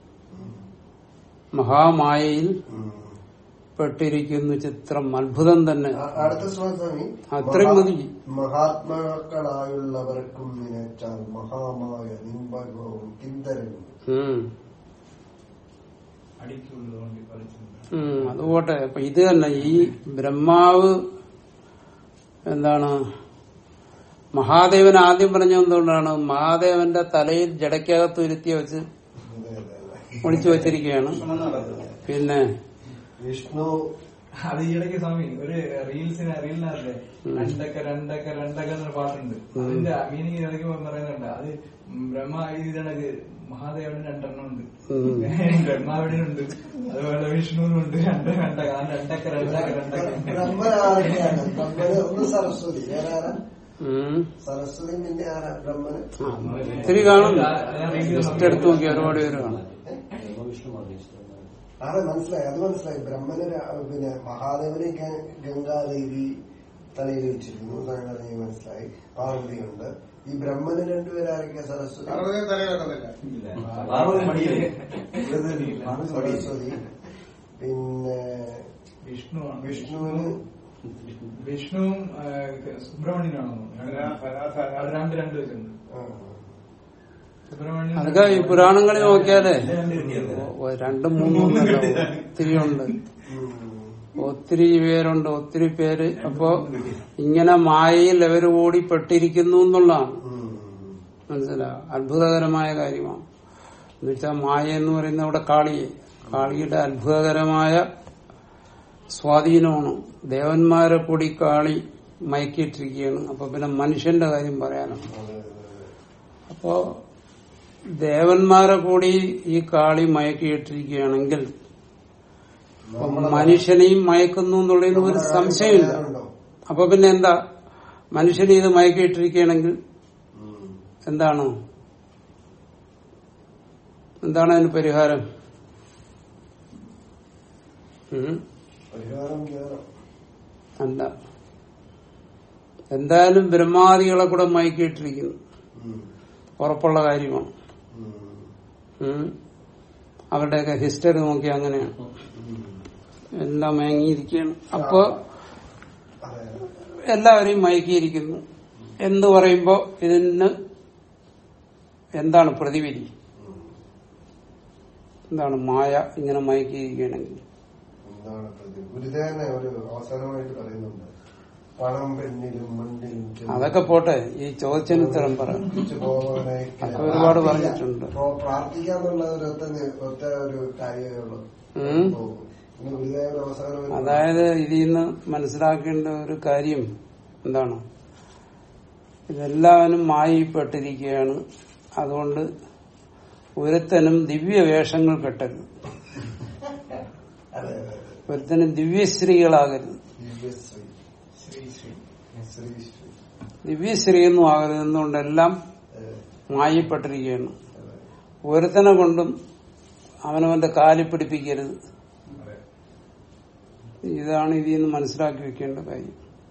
മഹാമായയിൽ ഉം. പെട്ടിരിക്കുന്നു ചിത്രം അത്ഭുതം തന്നെ ആ- അടുത്ത സ്വാമി അത്രയും മതി. മഹാത്മാക്കളായുള്ളവർക്കും നിനച്ചാൽ മഹാമായ നിമ്പകവും കിന്തരവും ഉം. അടിക്കുള്ളതുകൊണ്ട് കളിച്ചു ഉം, അത് പോട്ടെ അപ്പൊ ഇത് തന്നെ ഈ ബ്രഹ്മാവ് എന്താണ് മഹാദേവൻ ആദ്യം പറഞ്ഞ എന്തുകൊണ്ടാണ് മഹാദേവന്റെ തലയിൽ ജടയ്ക്കകത്ത് ഇരുത്തി വെച്ച് അതെ, അതെ, അതെ. ഒളിച്ചു വെച്ചിരിക്കുകയാണ് പിന്നെ വിഷ്ണു അത് ഈയിടയ്ക്ക് സ്വാമി ഒരു റീൽസിന് റീലിനകത്തെ രണ്ടക്ക രണ്ടക്ക രണ്ടക്ക എന്നൊരു പാട്ടുണ്ട് അതിന്റെ മീനിങ് ഇടയ്ക്ക് പറയുന്നുണ്ട് അത് ബ്രഹ്മ ഇതിനക്ക് മഹാദേവന് രണ്ടെണ്ണം ഉണ്ട് ഉം. ബ്രഹ്മാവിനുണ്ട് അതുപോലെ വിഷ്ണുവിനുണ്ട് രണ്ട് രണ്ടക്ക ആ രണ്ടക്ക രണ്ടക്ക രണ്ടക്ക ബ്രഹ്മനാരൊക്കെയാണ് ബ്രഹ്മന് ഒന്ന് സരസ്വതി വേറെ ആരാ ഉം. സരസ്വതി പിന്നെ ആരാ ബ്രഹ്മന് ആ, ഒത്തിരി കാണും ലിസ്റ്റ് എടുത്ത് നോക്കി ഒരുപാട് പേര് കാണും വിഷ്ണു മഹേഷ് ആരെ മനസ്സിലായി അത് മനസ്സിലായി ബ്രഹ്മന് ര- പിന്നെ മഹാദേവനെ ഗ- ഗംഗാദേവി തലയിൽ വെച്ചിരുന്നു എന്നാണ് എനിക്ക് മനസ്സിലായി പാർവതിയുണ്ട് ഈ ബ്രഹ്മന് രണ്ടുപേരാരൊക്കെ സരസ്വതി പാർവതി തലയിലൊക്കത്തില്ല പാർവതി മടിയില്ലേ സരസ്വതി പിന്നെ വിഷ്ണുവാണ് വിഷ്ണുവിന് വിഷ്ണുവും ആ, സുബ്രഹ്മണ്യനാണോ അത് രണ്ട് രണ്ട് വെച്ചിട്ടുണ്ട് ആ, സുബ്രഹ്മണ്യൻ അതൊക്കെ ഈ പുരാണങ്ങളിൽ നോക്കിയാലേ രണ്ട് കിട്ടിയത് ഓ, രണ്ടും മൂന്നും ഒന്നല്ല ഒത്തിരി ഉണ്ട് ഉം. ഒത്തിരി പേരുണ്ട് ഒത്തിരി പേര് അപ്പോ ഇങ്ങനെ മായയിൽ എവര് കൂടി പെട്ടിരിക്കുന്നു എന്നുള്ളതാണ് ഉം. മനസ്സിലാവും അത്ഭുതകരമായ കാര്യമാണ് എന്നുവെച്ചാൽ മായ എന്ന് പറയുന്ന അവിടെ കാളിയെ കാളിയുടെ അത്ഭുതകരമായ സ്വാധീനമാണ് ദേവന്മാരെ കൂടി കാളി മയക്കിയിട്ടിരിക്കുകയാണ് അപ്പൊ പിന്നെ മനുഷ്യന്റെ കാര്യം പറയാനാണ് അതെ, അതെ, അപ്പോ ദേവന്മാരെ കൂടി ഈ കാളി മയക്കിയിട്ടിരിക്കുകയാണെങ്കിൽ അപ്പൊ മനുഷ്യനെയും മയക്കുന്നു എന്നുള്ളതിന് ഒരു സംശയമില്ല ഉണ്ടോ? അപ്പൊ പിന്നെ എന്താ മനുഷ്യനെ ഇത് മയക്കിയിട്ടിരിക്കുകയാണെങ്കിൽ ഉം. എന്താണ് എന്താണ് അതിന് പരിഹാരം ഉം? പരിഹാരം കേറാം അല്ല എന്തായാലും ബ്രഹ്മാദികളെ കൂടെ മയക്കിയിട്ടിരിക്കുന്നു ഉം. ഉറപ്പുള്ള കാര്യമാണ് ഉം. ഉം. അവരുടെയൊക്കെ ഹിസ്റ്ററി നോക്കി അങ്ങനെയാണ് ഉം. എല്ലാം മയങ്ങിയിരിക്കുകയാണ് അപ്പോ അതെ എല്ലാവരെയും മയക്കിയിരിക്കുന്നു എന്ന് പറയുമ്പോ ഇതിന് എന്താണ് പ്രതിവിധി എന്താണ് മായ ഇങ്ങനെ മയക്കിയിരിക്കുകയാണെങ്കിൽ എന്താണ് പ്രതി ഗുരുദേവനെ ഒരു അവസാനമായിട്ട് പറയുന്നുണ്ട് പണം പെണ്ണിലും മണ്ണിലും ചെന്ന് അതൊക്കെ പോട്ടെ ഈ ചോദിച്ചതിന് ഉത്തരം പറ ഒളിച്ചു പോകാനായി അതൊക്കെ ഒരുപാട് പറഞ്ഞിട്ടുണ്ട്. അപ്പോ പ്രാർത്ഥിക്കാന്നുള്ള ഒരു ഒറ്റ നി- ഒറ്റ ഒരു കാര്യമേ ഉള്ളൂ ഉം. അപ്പോ ഇന്ന് ഗുരുദേവൻ അവസാനം ഒരു- അതായത് ഇതിൽ നിന്ന് മനസ്സിലാക്കേണ്ട ഒരു കാര്യം എന്താണ് ഇതെല്ലാവരും മായിപ്പെട്ടിരിക്കുകയാണ് അതുകൊണ്ട് ഒരുത്തനും ദിവ്യ വേഷങ്ങൾ കെട്ടരുത് അതെ, അതെ, അതെ. ഒരുത്തനും ദിവ്യശ്രീകളാകരുത് ദിവ്യശ്രീ ശ്രീ ശ്രീ ശ്രീ ശ്രീ ദിവ്യശ്രീയൊന്നും ആകരുത് എന്നുകൊണ്ടെല്ലാം അതെ, മായിപ്പെട്ടിരിക്കുകയാണ് അതെ. ഒരുത്തനെ കൊണ്ടും അവനവന്റെ കാലി പിടിപ്പിക്കരുത് അതെ ഇതാണ് ഇതിൽ നിന്ന് മനസ്സിലാക്കി വെക്കേണ്ട കാര്യം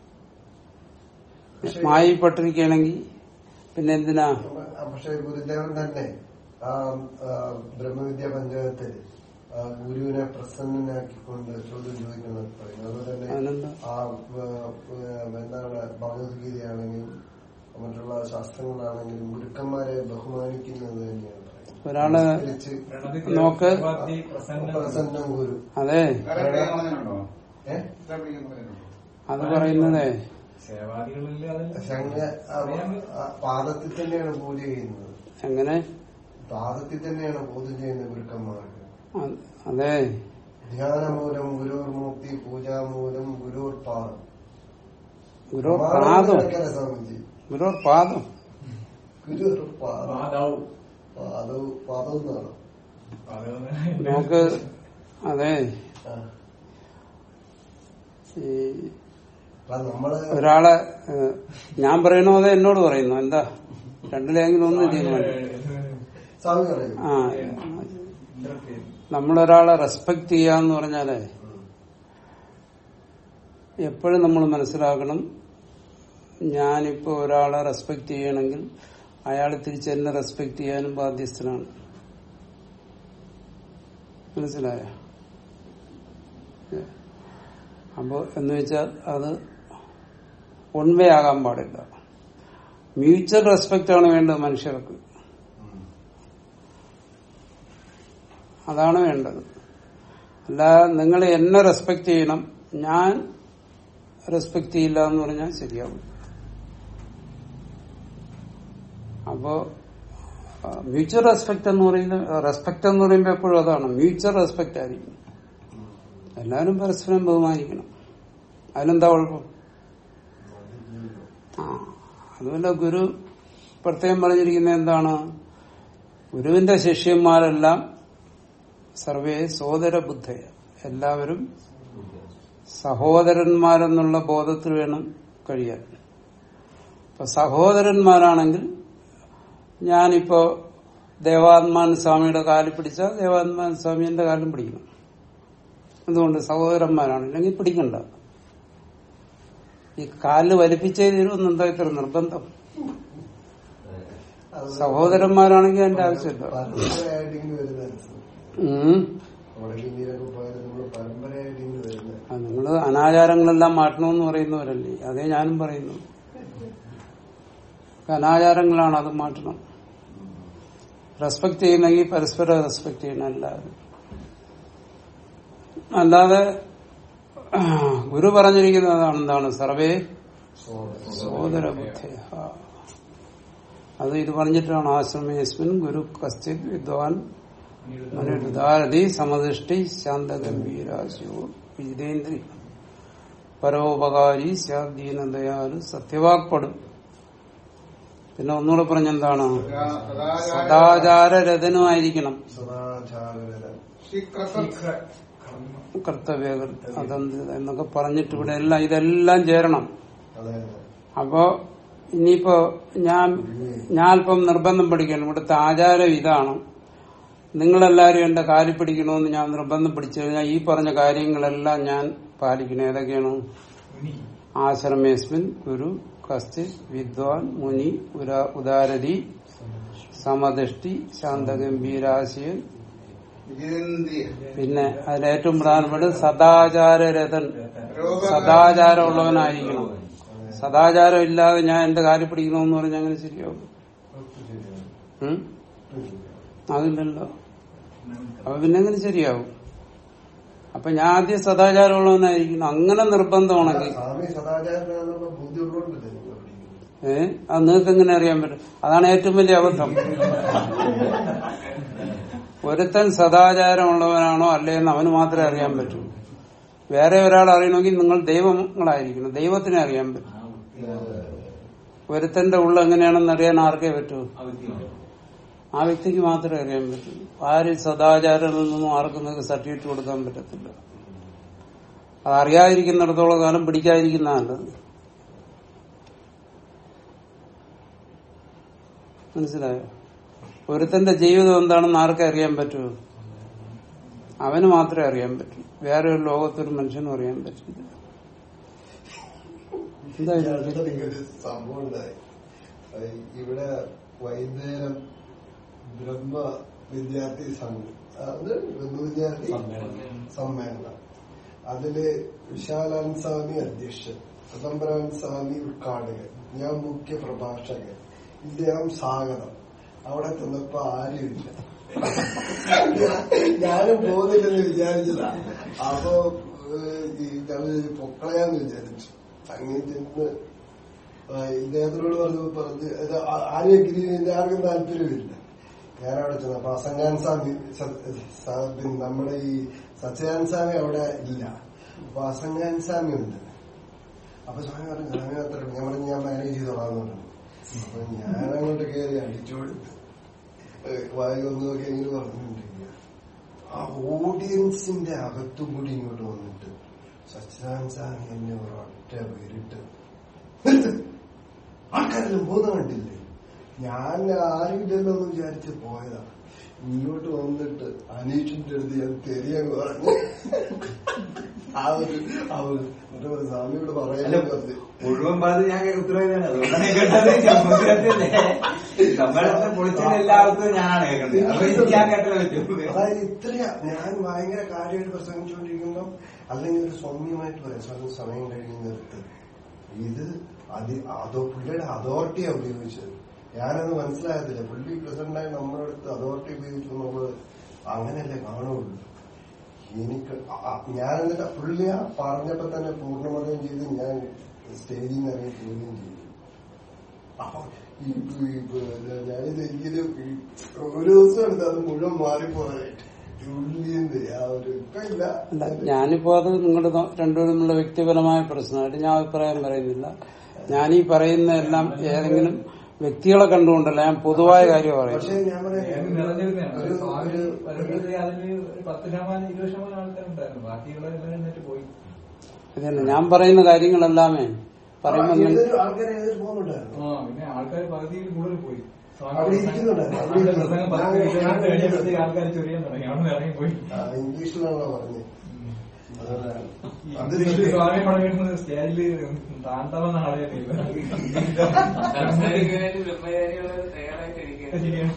മായിപ്പെട്ടിരിക്കുകയാണെങ്കിൽ പിന്നെ എന്തിനാ അപ്പൊ- പക്ഷെ ഗുരുദേവൻ തന്നെ ആ ആ, ബ്രഹ്മവിദ്യ പഞ്ചകത്തിൽ ആ, ഗുരുവിനെ പ്രസന്നനാക്കിക്കൊണ്ട് ചോദ്യം ചോദിക്കുന്നത് പറയുന്നു അതുപോലെ തന്നെ അതിനെന്താ ആ ആ, ആ, എന്താണ് ഭഗവത്ഗീതയാണെങ്കിലും മറ്റുള്ള ശാസ്ത്രങ്ങളാണെങ്കിലും ഗുരുക്കന്മാരെ ബഹുമാനിക്കുന്നത് തന്നെയാണ് പറയുന്നത്. ഒരാള് തിരിച്ച് പ്രണതി നോക്ക്. സേവാദി പ്രസന്ന പ്രസന്നം ഗുരു അതെ ഏ അത് പറയുന്നതേ സേവാദികളിൽ അതിൽ ശങ്ക ആ, ആ, പാദത്തിൽ തന്നെയാണ് പൂജ ചെയ്യുന്നത് എങ്ങനെ പാദത്തിൽ തന്നെയാണ് പൂജ ചെയ്യുന്നത് ഗുരുക്കന്മാർക്ക് അ- അതെ ധ്യാനമൂലം ഗുരുർമൂർത്തി പൂജാമൂലം ഗുരുർ പാദം ഗുരു പാദം സ്വാമിജി ഗുരു പാദം ഗുരുർ പാദം മാതാവ് പാദവും പാദം എന്നാണ് അത് നമുക്ക് അതെ ആ. ഈ അപ്പൊ നമ്മള് ഒരാളെ ഏഹ്, ഞാൻ പറയണോ അതോ എന്നോട് പറയുന്നു എന്താ രണ്ടിലെങ്കിലും ഒന്ന് തീരുമാനം സ്വാമി പറയും ആ നമ്മളൊരാളെ റെസ്പെക്ട് ചെയ്യാന്ന് പറഞ്ഞാലേ എപ്പോഴും നമ്മൾ മനസ്സിലാക്കണം ഞാനിപ്പോ ഒരാളെ റെസ്പെക്ട് ചെയ്യണമെങ്കിൽ അയാൾ തിരിച്ച് എന്നെ റെസ്പെക്ട് ചെയ്യാനും ബാധ്യസ്ഥനാണ് മനസ്സിലായ അപ്പോ എന്ന് വെച്ചാൽ അത് വൺ വേ ആകാൻ പാടില്ല മ്യൂച്വൽ റെസ്പെക്ട് ആണ് വേണ്ടത് മനുഷ്യർക്ക് അതാണ് വേണ്ടത് അല്ല നിങ്ങൾ എന്നെ റെസ്പെക്ട് ചെയ്യണം ഞാൻ റെസ്പെക്ട് ചെയ്യില്ല എന്ന് പറഞ്ഞാൽ ശരിയാവും അപ്പോ മ്യൂച്വൽ റെസ്പെക്ട് എന്ന് പറയുന്നത് റെസ്പെക്ട് എന്ന് പറയുമ്പോൾ എപ്പോഴും അതാണ് മ്യൂച്വൽ റെസ്പെക്ട് ആയിരിക്കും എല്ലാവരും പരസ്പരം ബഹുമാനിക്കണം അതിനെന്താ കുഴപ്പം ആ അതുമല്ല ഗുരു പ്രത്യേകം പറഞ്ഞിരിക്കുന്നത് എന്താണ് ഗുരുവിന്റെ ശിഷ്യന്മാരെല്ലാം സർവേ സോദര ബുദ്ധയ എല്ലാവരും സഹോദരന്മാരെന്നുള്ള ബോധത്തിൽ വേണം കഴിയാൻ ഇപ്പൊ സഹോദരന്മാരാണെങ്കിൽ ഞാനിപ്പോ ദേവാത്മാൻ സ്വാമിയുടെ കാലിൽ പിടിച്ചാൽ ദേവാത്മാൻ സ്വാമി എന്റെ കാലിലും പിടിക്കണം എന്തുകൊണ്ട് സഹോദരന്മാരാണ് ഇല്ലെങ്കിൽ പിടിക്കണ്ട ഈ കാലിൽ വലിപ്പിച്ചേ തീരുമെന്ന് എന്താ ഇത്ര നിർബന്ധം അത് സഹോദരന്മാരാണെങ്കിൽ എന്റെ ആവശ്യമില്ല പരമ്പരയായിട്ട് ഇങ്ങനെ വരുന്നത് ഉം. നമ്മുടെ ഇന്ത്യയിലൊക്കെ പോയത് നമ്മൾ പരമ്പരയായിട്ട് ഇങ്ങനെ വരുന്നത് അത് നിങ്ങള് അനാചാരങ്ങളെല്ലാം മാറ്റണമെന്ന് പറയുന്നവരല്ലേ അതേ ഞാനും പറയുന്നു അനാചാരങ്ങളാണ് അത് മാറ്റണം റെസ്പെക്ട് ചെയ്യണമെങ്കിൽ പരസ്പരം റെസ്പെക്ട് ചെയ്യണം എല്ലാവരും അല്ലാതെ ഗുരു പറഞ്ഞിരിക്കുന്നതാണ് എന്താണ് സർവേ സോദര ബുദ്ധി അത് ഇത് പറഞ്ഞിട്ടാണ് ആശ്രമേസ്മിൻ ഗുരു കശ്ചിത് വിദ്വാൻ മനുരുദാരതി സമദൃഷ്ടി ശാന്തഗംഭീരാശിയോ വിജിതേന്ദ്രി പരോപകാരി സ്യാദീനദയാലു സത്യവാക്പടും പിന്നെ ഒന്നുകൂടെ പറഞ്ഞെന്താണ് സദാചാരരഥനുമായിരിക്കണം സദാചാരത കർത്തവ്യകൾ അതന്ത് എന്നൊക്കെ പറഞ്ഞിട്ട് ഇവിടെ എല്ലാം ഇതെല്ലാം ചേരണം അതെ അപ്പോ ഇനിയിപ്പോ ഞാൻ ഞാൻ അല്പം നിർബന്ധം പഠിക്കണം ഇവിടുത്തെ ആചാരം ഇതാണ് നിങ്ങളെല്ലാരും എന്റെ കാലിൽ പിടിക്കണമെന്ന് ഞാൻ നിർബന്ധം പിടിച്ചു കഴിഞ്ഞാൽ ഈ പറഞ്ഞ കാര്യങ്ങളെല്ലാം ഞാൻ പാലിക്കണം ഏതൊക്കെയാണ് ആശ്രമേസ്മിൻ ഗുരു കസ്തി വിദ്വാൻ മുനി ഉര- ഉദാരതി സമദൃഷ്ടി ശാന്തഗംഭീരാശയൻ പിന്നെ അതിലേറ്റവും പ്രധാനപ്പെട്ട സദാചാരരഥൻ സദാചാരമുള്ളവനായിരിക്കണം സദാചാരം ഇല്ലാതെ ഞാൻ എന്റെ കാര്യം പിടിക്കണമെന്ന് പറഞ്ഞാൽ അങ്ങനെ ശരിയാവും ഉം? അതില്ലല്ലോ അപ്പൊ പിന്നെ എങ്ങനെ ശരിയാവും അപ്പൊ അപ്പൊ ഞാൻ ആദ്യം സദാചാരമുള്ളവനായിരിക്കണം അങ്ങനെ നിർബന്ധമാണെങ്കിൽ സ്വാമി സദാചാരനാണെന്നുള്ള ബുദ്ധി ഉള്ളതുകൊണ്ടല്ലേ നിങ്ങൾ പഠിക്കുന്നത് ഏഹ് അത് നിങ്ങൾക്ക് എങ്ങനെ അറിയാൻ പറ്റും അതാണ് ഏറ്റവും വലിയ അബദ്ധം ഒരുത്തൻ സദാചാരമുള്ളവനാണോ അല്ലേന്ന് അവന് മാത്രമേ അറിയാൻ പറ്റൂ വേറെ ഒരാൾ അറിയണമെങ്കിൽ നിങ്ങൾ ദൈവങ്ങളായിരിക്കണം ദൈവത്തിനെ അറിയാൻ പറ്റും ഒരുത്തന്റെ ഉള്ള എങ്ങനെയാണെന്ന് അറിയാൻ ആർക്കേ പറ്റൂ ആ വ്യക്തിക്ക് മാത്രമേ അറിയാൻ പറ്റൂ ആര് സദാചാരങ്ങളിൽ നിന്നും ആർക്കും നിങ്ങൾക്ക് സർട്ടിഫിക്കറ്റ് കൊടുക്കാൻ പറ്റത്തില്ല അത് അറിയാതിരിക്കുന്നിടത്തോളം കാലം പിടിക്കാതിരിക്കുന്ന നല്ലത് മനസ്സിലായോ ഒരുത്തന്റെ ജീവിതം എന്താണെന്ന് ആർക്കെ അറിയാൻ പറ്റൂ അവന് മാത്രമേ അറിയാൻ പറ്റൂ വേറെ ഒരു ലോകത്തൊരു മനുഷ്യനും അറിയാൻ പറ്റില്ല എന്തായാലും ഒരു സംഭവം ഉണ്ടായി അത് ഇവിടെ വൈകുന്നേരം ബ്രഹ്മ വിദ്യാർത്ഥി സംഘം അത് ബ്രഹ്മ വിദ്യാർത്ഥി സമ്മേളനം അതില് വിശാലാനന്ദ സ്വാമി അധ്യക്ഷൻ ചിദംബരം സ്വാമി ഉദ്ഘാടകൻ ഞാൻ മുഖ്യ പ്രഭാഷകൻ ഇദ്ദേഹം സ്വാഗതം അവിടെ ചെന്നപ്പോ ആരുമില്ല ഞാനും പോകുന്നില്ലെന്ന് വിചാരിച്ചതാ അപ്പൊ ഏഹ്, ഈ ഞങ്ങൾ പൊക്കളയാന്ന് വിചാരിച്ചു അങ്ങനെ ചെന്ന് ആ, ഇദ്ദേഹത്തിനോട് പറഞ്ഞു പറഞ്ഞ് ഇത് ആ- ആരെയും ഗിരിവിന്റെ ആർക്കും താല്പര്യമില്ല ഞാനവിടെ ചെന്നു അപ്പൊ അസംഗാൻ സ്വാമി സ- സ- പിന്നെ നമ്മുടെ ഈ സച്ചിദാൻ സ്വാമി അവിടെ ഇല്ല അപ്പൊ അസംഗാൻ സ്വാമി ഉണ്ട് അപ്പൊ സ്വാമി പറഞ്ഞു സ്വാമി അത്ര ഞാൻ പറഞ്ഞു ഞാൻ മാനേജ് ചെയ്തോളാന്ന് പറഞ്ഞു അപ്പൊ ഞാൻ അങ്ങോട്ട് കയറി അടിച്ചു കൊടുത്ത് വായി വന്നതൊക്കെ ഇങ്ങനെ പറഞ്ഞുകൊണ്ടിരിക്കുക ആ ഓഡിയൻസിന്റെ അകത്തും കൂടി ഇങ്ങോട്ട് വന്നിട്ട് സച്ചിദാനന്ദ സ്വാമി എന്നെ ഒരൊറ്റ പേരിട്ട് നിർത്ത് ആൾക്കാരെല്ലാം പോകുന്ന കണ്ടില്ലേ ഞാൻ ആരുമില്ലല്ലോ എന്ന് വിചാരിച്ച് പോയതാ ഇങ്ങോട്ട് വന്നിട്ട് അനീഷിന്റെ അടുത്ത് ഞാൻ തെരിയാൻ പറഞ്ഞു ആ ഒരു ആ ഒരു എന്നിട്ട് പറഞ്ഞു, സ്വാമിയോട് പറയാൻ പറഞ്ഞു മുഴുവൻ പറഞ്ഞ് ഞാൻ ഉത്തരവാദിയാണ് അതുകൊണ്ടാണ് കേട്ടത് ഞാൻ മുൻകരുതല്ലേ. സമ്മേളനത്തെ പൊളിച്ചത് എല്ലാവർക്കും ഞാനാണ് കേൾക്കേണ്ടത് അപ്പൊ എനിക്ക് ഞാൻ കേട്ടത് പറ്റും അതായത് ഇത്രയാ ഞാൻ ഭയങ്കര കാര്യമായിട്ട് പ്രസംഗിച്ചുകൊണ്ടിരിക്കുമ്പോ അല്ലെങ്കിൽ ഒരു സൗമ്യമായിട്ട് പറയാം സ്വന്തം സമയം കഴിഞ്ഞ് നിർത്ത് ഇത് അത് അതോ പുള്ളിയുടെ അതോറിറ്റിയാ ഉപയോഗിച്ചത് ഞാനത് മനസ്സിലാകത്തില്ല പുള്ളി പ്രസിഡന്റായി നമ്മുടെ അടുത്ത് അതോറിറ്റി ഉപയോഗിച്ചു നമ്മള് അങ്ങനെയല്ലേ കാണുള്ളൂ എനിക്ക് അ- അ- ഞാൻ എന്നിട്ട് പുള്ളി ആ പറഞ്ഞപ്പോ തന്നെ പൂർണ്ണമതം ചെയ്ത് ഞാൻ സ്റ്റേജിൽ നിന്ന് ഇറങ്ങി പോവുകയും ചെയ്തു അപ്പൊ ഈ ഈ ഞാനിത് എനിക്കൊരു ഈ ഒരു ദിവസം എടുത്ത് അത് മുഴുവൻ മാറിപ്പോകാനായിട്ട് ഉള്ളിന്റെ ആ ഒരു ഇപ്പൊ ഇല്ല അല്ല ഞാനിപ്പോ അത് നിങ്ങളുടെ ത- രണ്ടുപേരുമുള്ള വ്യക്തിപരമായ പ്രശ്നമായിട്ട് ഞാൻ അഭിപ്രായം പറയുന്നില്ല ഞാൻ ഈ പറയുന്ന എല്ലാം ഏതെങ്കിലും വ്യക്തികളെ കണ്ടുകൊണ്ടല്ല ഞാൻ പൊതുവായ കാര്യം പക്ഷെ പറയുന്നത് ഞാൻ ഏത് നിറഞ്ഞിരുന്നതാണ് ഒരു സ്വാമി ഒരു വരുമ്പോഴത്തേക്ക് അതില് ഒരു പത്ത് ശതമാനം ഇരുപത് ശതമാനം ആൾക്കാരുണ്ടായിരുന്നു ബാക്കിയുള്ള എല്ലാം എന്നിട്ട് പോയി ഇതന്നെ ഞാൻ പറയുന്ന കാര്യങ്ങളെല്ലാമേ പറയുമ്പോ നിങ്ങൾ- ഏതൊരു ആൾക്കാരെ ഏതൊരു പോകുന്നുണ്ടായിരുന്നു ആ പിന്നെ ആൾക്കാർ പകുതിയിൽ കൂടുതൽ പോയി സ്വാമി അവിടെ ഇരിക്കുന്നുണ്ടായിരുന്നു. അവിടെ സ്വാമിയുടെ പ്രസംഗം പത്ത് ഞാൻ- മിനിറ്റ് ഞാൻ കഴിഞ്ഞപ്പോഴത്തേക്ക് ആൾക്കാർ ചൊറിയാൻ തുടങ്ങി അവിടെ നിന്ന് ഇറങ്ങിപ്പോയി ആ, ഇംഗ്ലീഷിലാണല്ലോ പറഞ്ഞത് അതുകൊണ്ടാണ്. അത് ഇംഗ്ലീഷിൽ സ്വാമി പറഞ്ഞിരുന്നത് സ്റ്റേജിൽ താന്തവ നാളെയില്ല സംസാരിക്കാനായിട്ട് ബ്രഹ്മചാരികളെ തയ്യാറായിട്ടിരിക്കുകയാണ്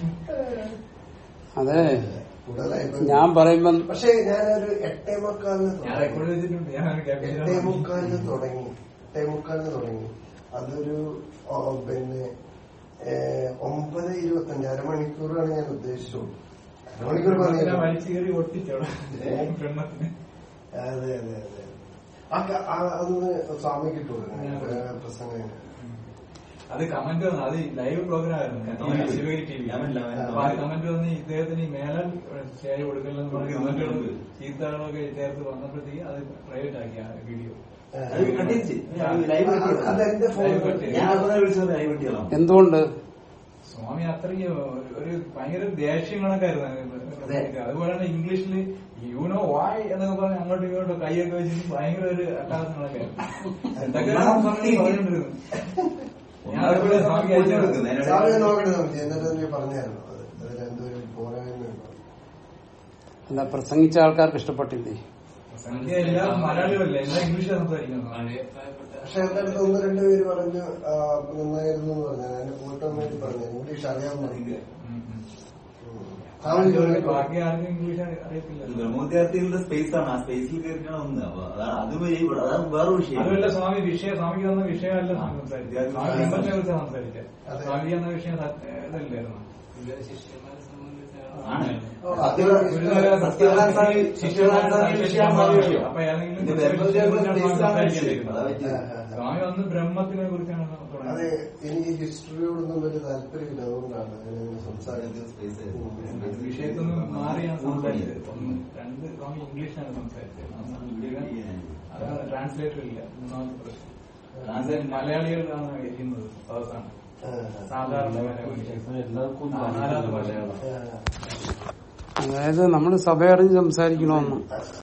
അതെ കൂടുതലായിപ്പോ ഞാൻ പറയുമ്പം പക്ഷെ ഞാനൊരു എട്ടേ മുക്കാലിന് ഞാൻ തുടങ്ങി. റെക്കോർഡ് ചെയ്തിട്ടുണ്ട് ഞാൻ എട്ടേ മുക്കാലിന് തുടങ്ങി എട്ടേ മുക്കാലിന് തുടങ്ങി അതൊരു ഓ, പിന്നെ ഏ, ഒമ്പത് ഇരുപത്തഞ്ച് അരമണിക്കൂറാണ് ഞാൻ ഉദ്ദേശിച്ചുള്ളൂ അരമണിക്കൂർ പറഞ്ഞു വലിച്ചു കയറി ഒട്ടിച്ചോടെ പെണ്ണത്തിന് അതെ അതെ അതെ ആ ക- ആ അതൊന്ന് സ്വാമിക്ക് ഇട്ടു കൊടുക്കണം ഞാൻ ഏ, പ്രസംഗം അത് കമന്റ് വന്നു അത് ലൈവ് പ്രോഗ്രാം ആയിരുന്നു ശിവഗിരി ടി വി ഞാൻ ഇല്ല, ഞാൻ അപ്പൊ ആ കമന്റ് വന്ന് ഇദ്ദേഹത്തിന് ഈ മേലൻ സ്റ്റേജ് കൊടുക്കില്ലെന്ന് പറഞ്ഞ കമന്റുകൾ ചീത്തകളൊക്കെ ചേർത്ത് വന്നപ്പോഴത്തേക്ക് അത് പ്രൈവറ്റ് ആക്കി ആ വീഡിയോ ഏ, അത് കണ്ടിച്ച് ഞാൻ ലൈവ് അത് കിട്ടിയതാണ്. അത് എന്റെ ലൈവ് ഫോണിൽ കട്ട് ഞാൻ അതിനെ വിളിച്ചത് ലൈവ് കിട്ടിയതാണ് എന്തുകൊണ്ട് സ്വാമി അത്രയും ഒരു- ഒരു ഭയങ്കര ദേഷ്യം കണക്കായിരുന്നു അതുപോലെ തന്നെ ഇംഗ്ലീഷിൽ യുനോ വായ് എന്നൊക്കെ പറഞ്ഞ് അങ്ങോട്ടും ഇങ്ങോട്ടും കൈയൊക്കെ വെച്ചിട്ട് ഭയങ്കര ഒരു അട്ടാസം കണക്കായിരുന്നു എന്തൊക്കെ സ്വാമി പറഞ്ഞോണ്ടിരുന്നു ഞാൻ അതുപോലെ സ്വാമിക്ക് അയച്ചു കൊടുത്തു. സ്വാമി നോക്കട്ടെ നമുക്ക് എന്നിട്ട് തന്നെ പറഞ്ഞായിരുന്നു അത് അതിൽ എന്തൊരു പോരായ്മയുണ്ടോ അല്ല പ്രസംഗിച്ച ആൾക്കാർക്ക് ഇഷ്ടപ്പെട്ടില്ലേ സംഖ്യ എല്ലാം മലയാളികളല്ലേ എല്ലാം ഇംഗ്ലീഷ് സംസാരിക്കുന്നു പഴയ പ്രായപ്പെട്ട പക്ഷെ എന്റെ അടുത്ത് ഒന്ന് രണ്ട് പേര് പറഞ്ഞു ആ, നന്നായിരുന്നു എന്ന് പറഞ്ഞു എന്റെ കൂട്ടം വേണ്ടി പറഞ്ഞു ഇംഗ്ലീഷ് അറിയാമെന്ന് ഉം, ഉം. സ്വാമി ചോദിച്ചു ബാക്കി ആർക്കും ഇംഗ്ലീഷ് അറിയത്തില്ല ബ്രഹ്മവിദ്യാർത്ഥികളുടെ സ്പേസ് ആണ് ആ സ്പേസിൽ കയറിയാണ് ഒന്ന് അപ്പൊ അതാണ് അത് വഴി അതാണ് വേറെ വിഷയം അതുമല്ല സ്വാമി വിഷയം സ്വാമിക്ക് തന്ന വിഷയമല്ല സ്വാമി സംസാരിച്ചത് സ്വാമി ബ്രഹ്മത്തെ കുറിച്ച് സംസാരിച്ചത് സ്വാമി എന്ന വിഷയം സത്യ- ഇതല്ലായിരുന്നു ഇത് ശിഷ്യന്മാരെ സംബന്ധിച്ചാണ് ആണ് ഓ, സത്യവാൻ ഗുരുദേവ സത്യവാൻ സ്വാമി ശിഷ്യവാൻ സ്വാമി വിഷയം മാറിയ വിഷയം അപ്പൊ ഏതെങ്കിലും ഇത് ബ്രഹ്മചര്യ സംസാരിക്കേണ്ടിയിരിക്കുന്നത്. വിഷയം അതാ പറ്റിയത്. സ്വാമി വന്ന് ബ്രഹ്മത്തിനെ കുറിച്ചാണ് അതെ തുടങ്ങിയത് എനിക്ക് ഹിസ്റ്ററിയോടൊന്നും വലിയ താല്പര്യമില്ല അതുകൊണ്ടാണ് ഞാനിങ്ങനെ സംസാരിക്കുന്നത് സ്പേസ് വിഷയത്തിൽ നിന്ന് മാറിയാണ് സംസാരിച്ചത് ഒന്ന് രണ്ട് സ്വാമി ഇംഗ്ലീഷാണ് സംസാരിച്ചത് അതാണ് ട്രാൻസ്ലേറ്റർ ഇല്ല മൂന്നാമത്തെ പ്രശ്നം ട്രാൻസ്ലേറ്റ് മലയാളികളാണ് എഴുതുന്നത് അവസാനം സാധാരണ എല്ലാവർക്കും നാലാമത്തെ ഭാഷയാണ് അതായത് നമ്മൾ സഭ അറിഞ്ഞ് സംസാരിക്കണമെന്ന്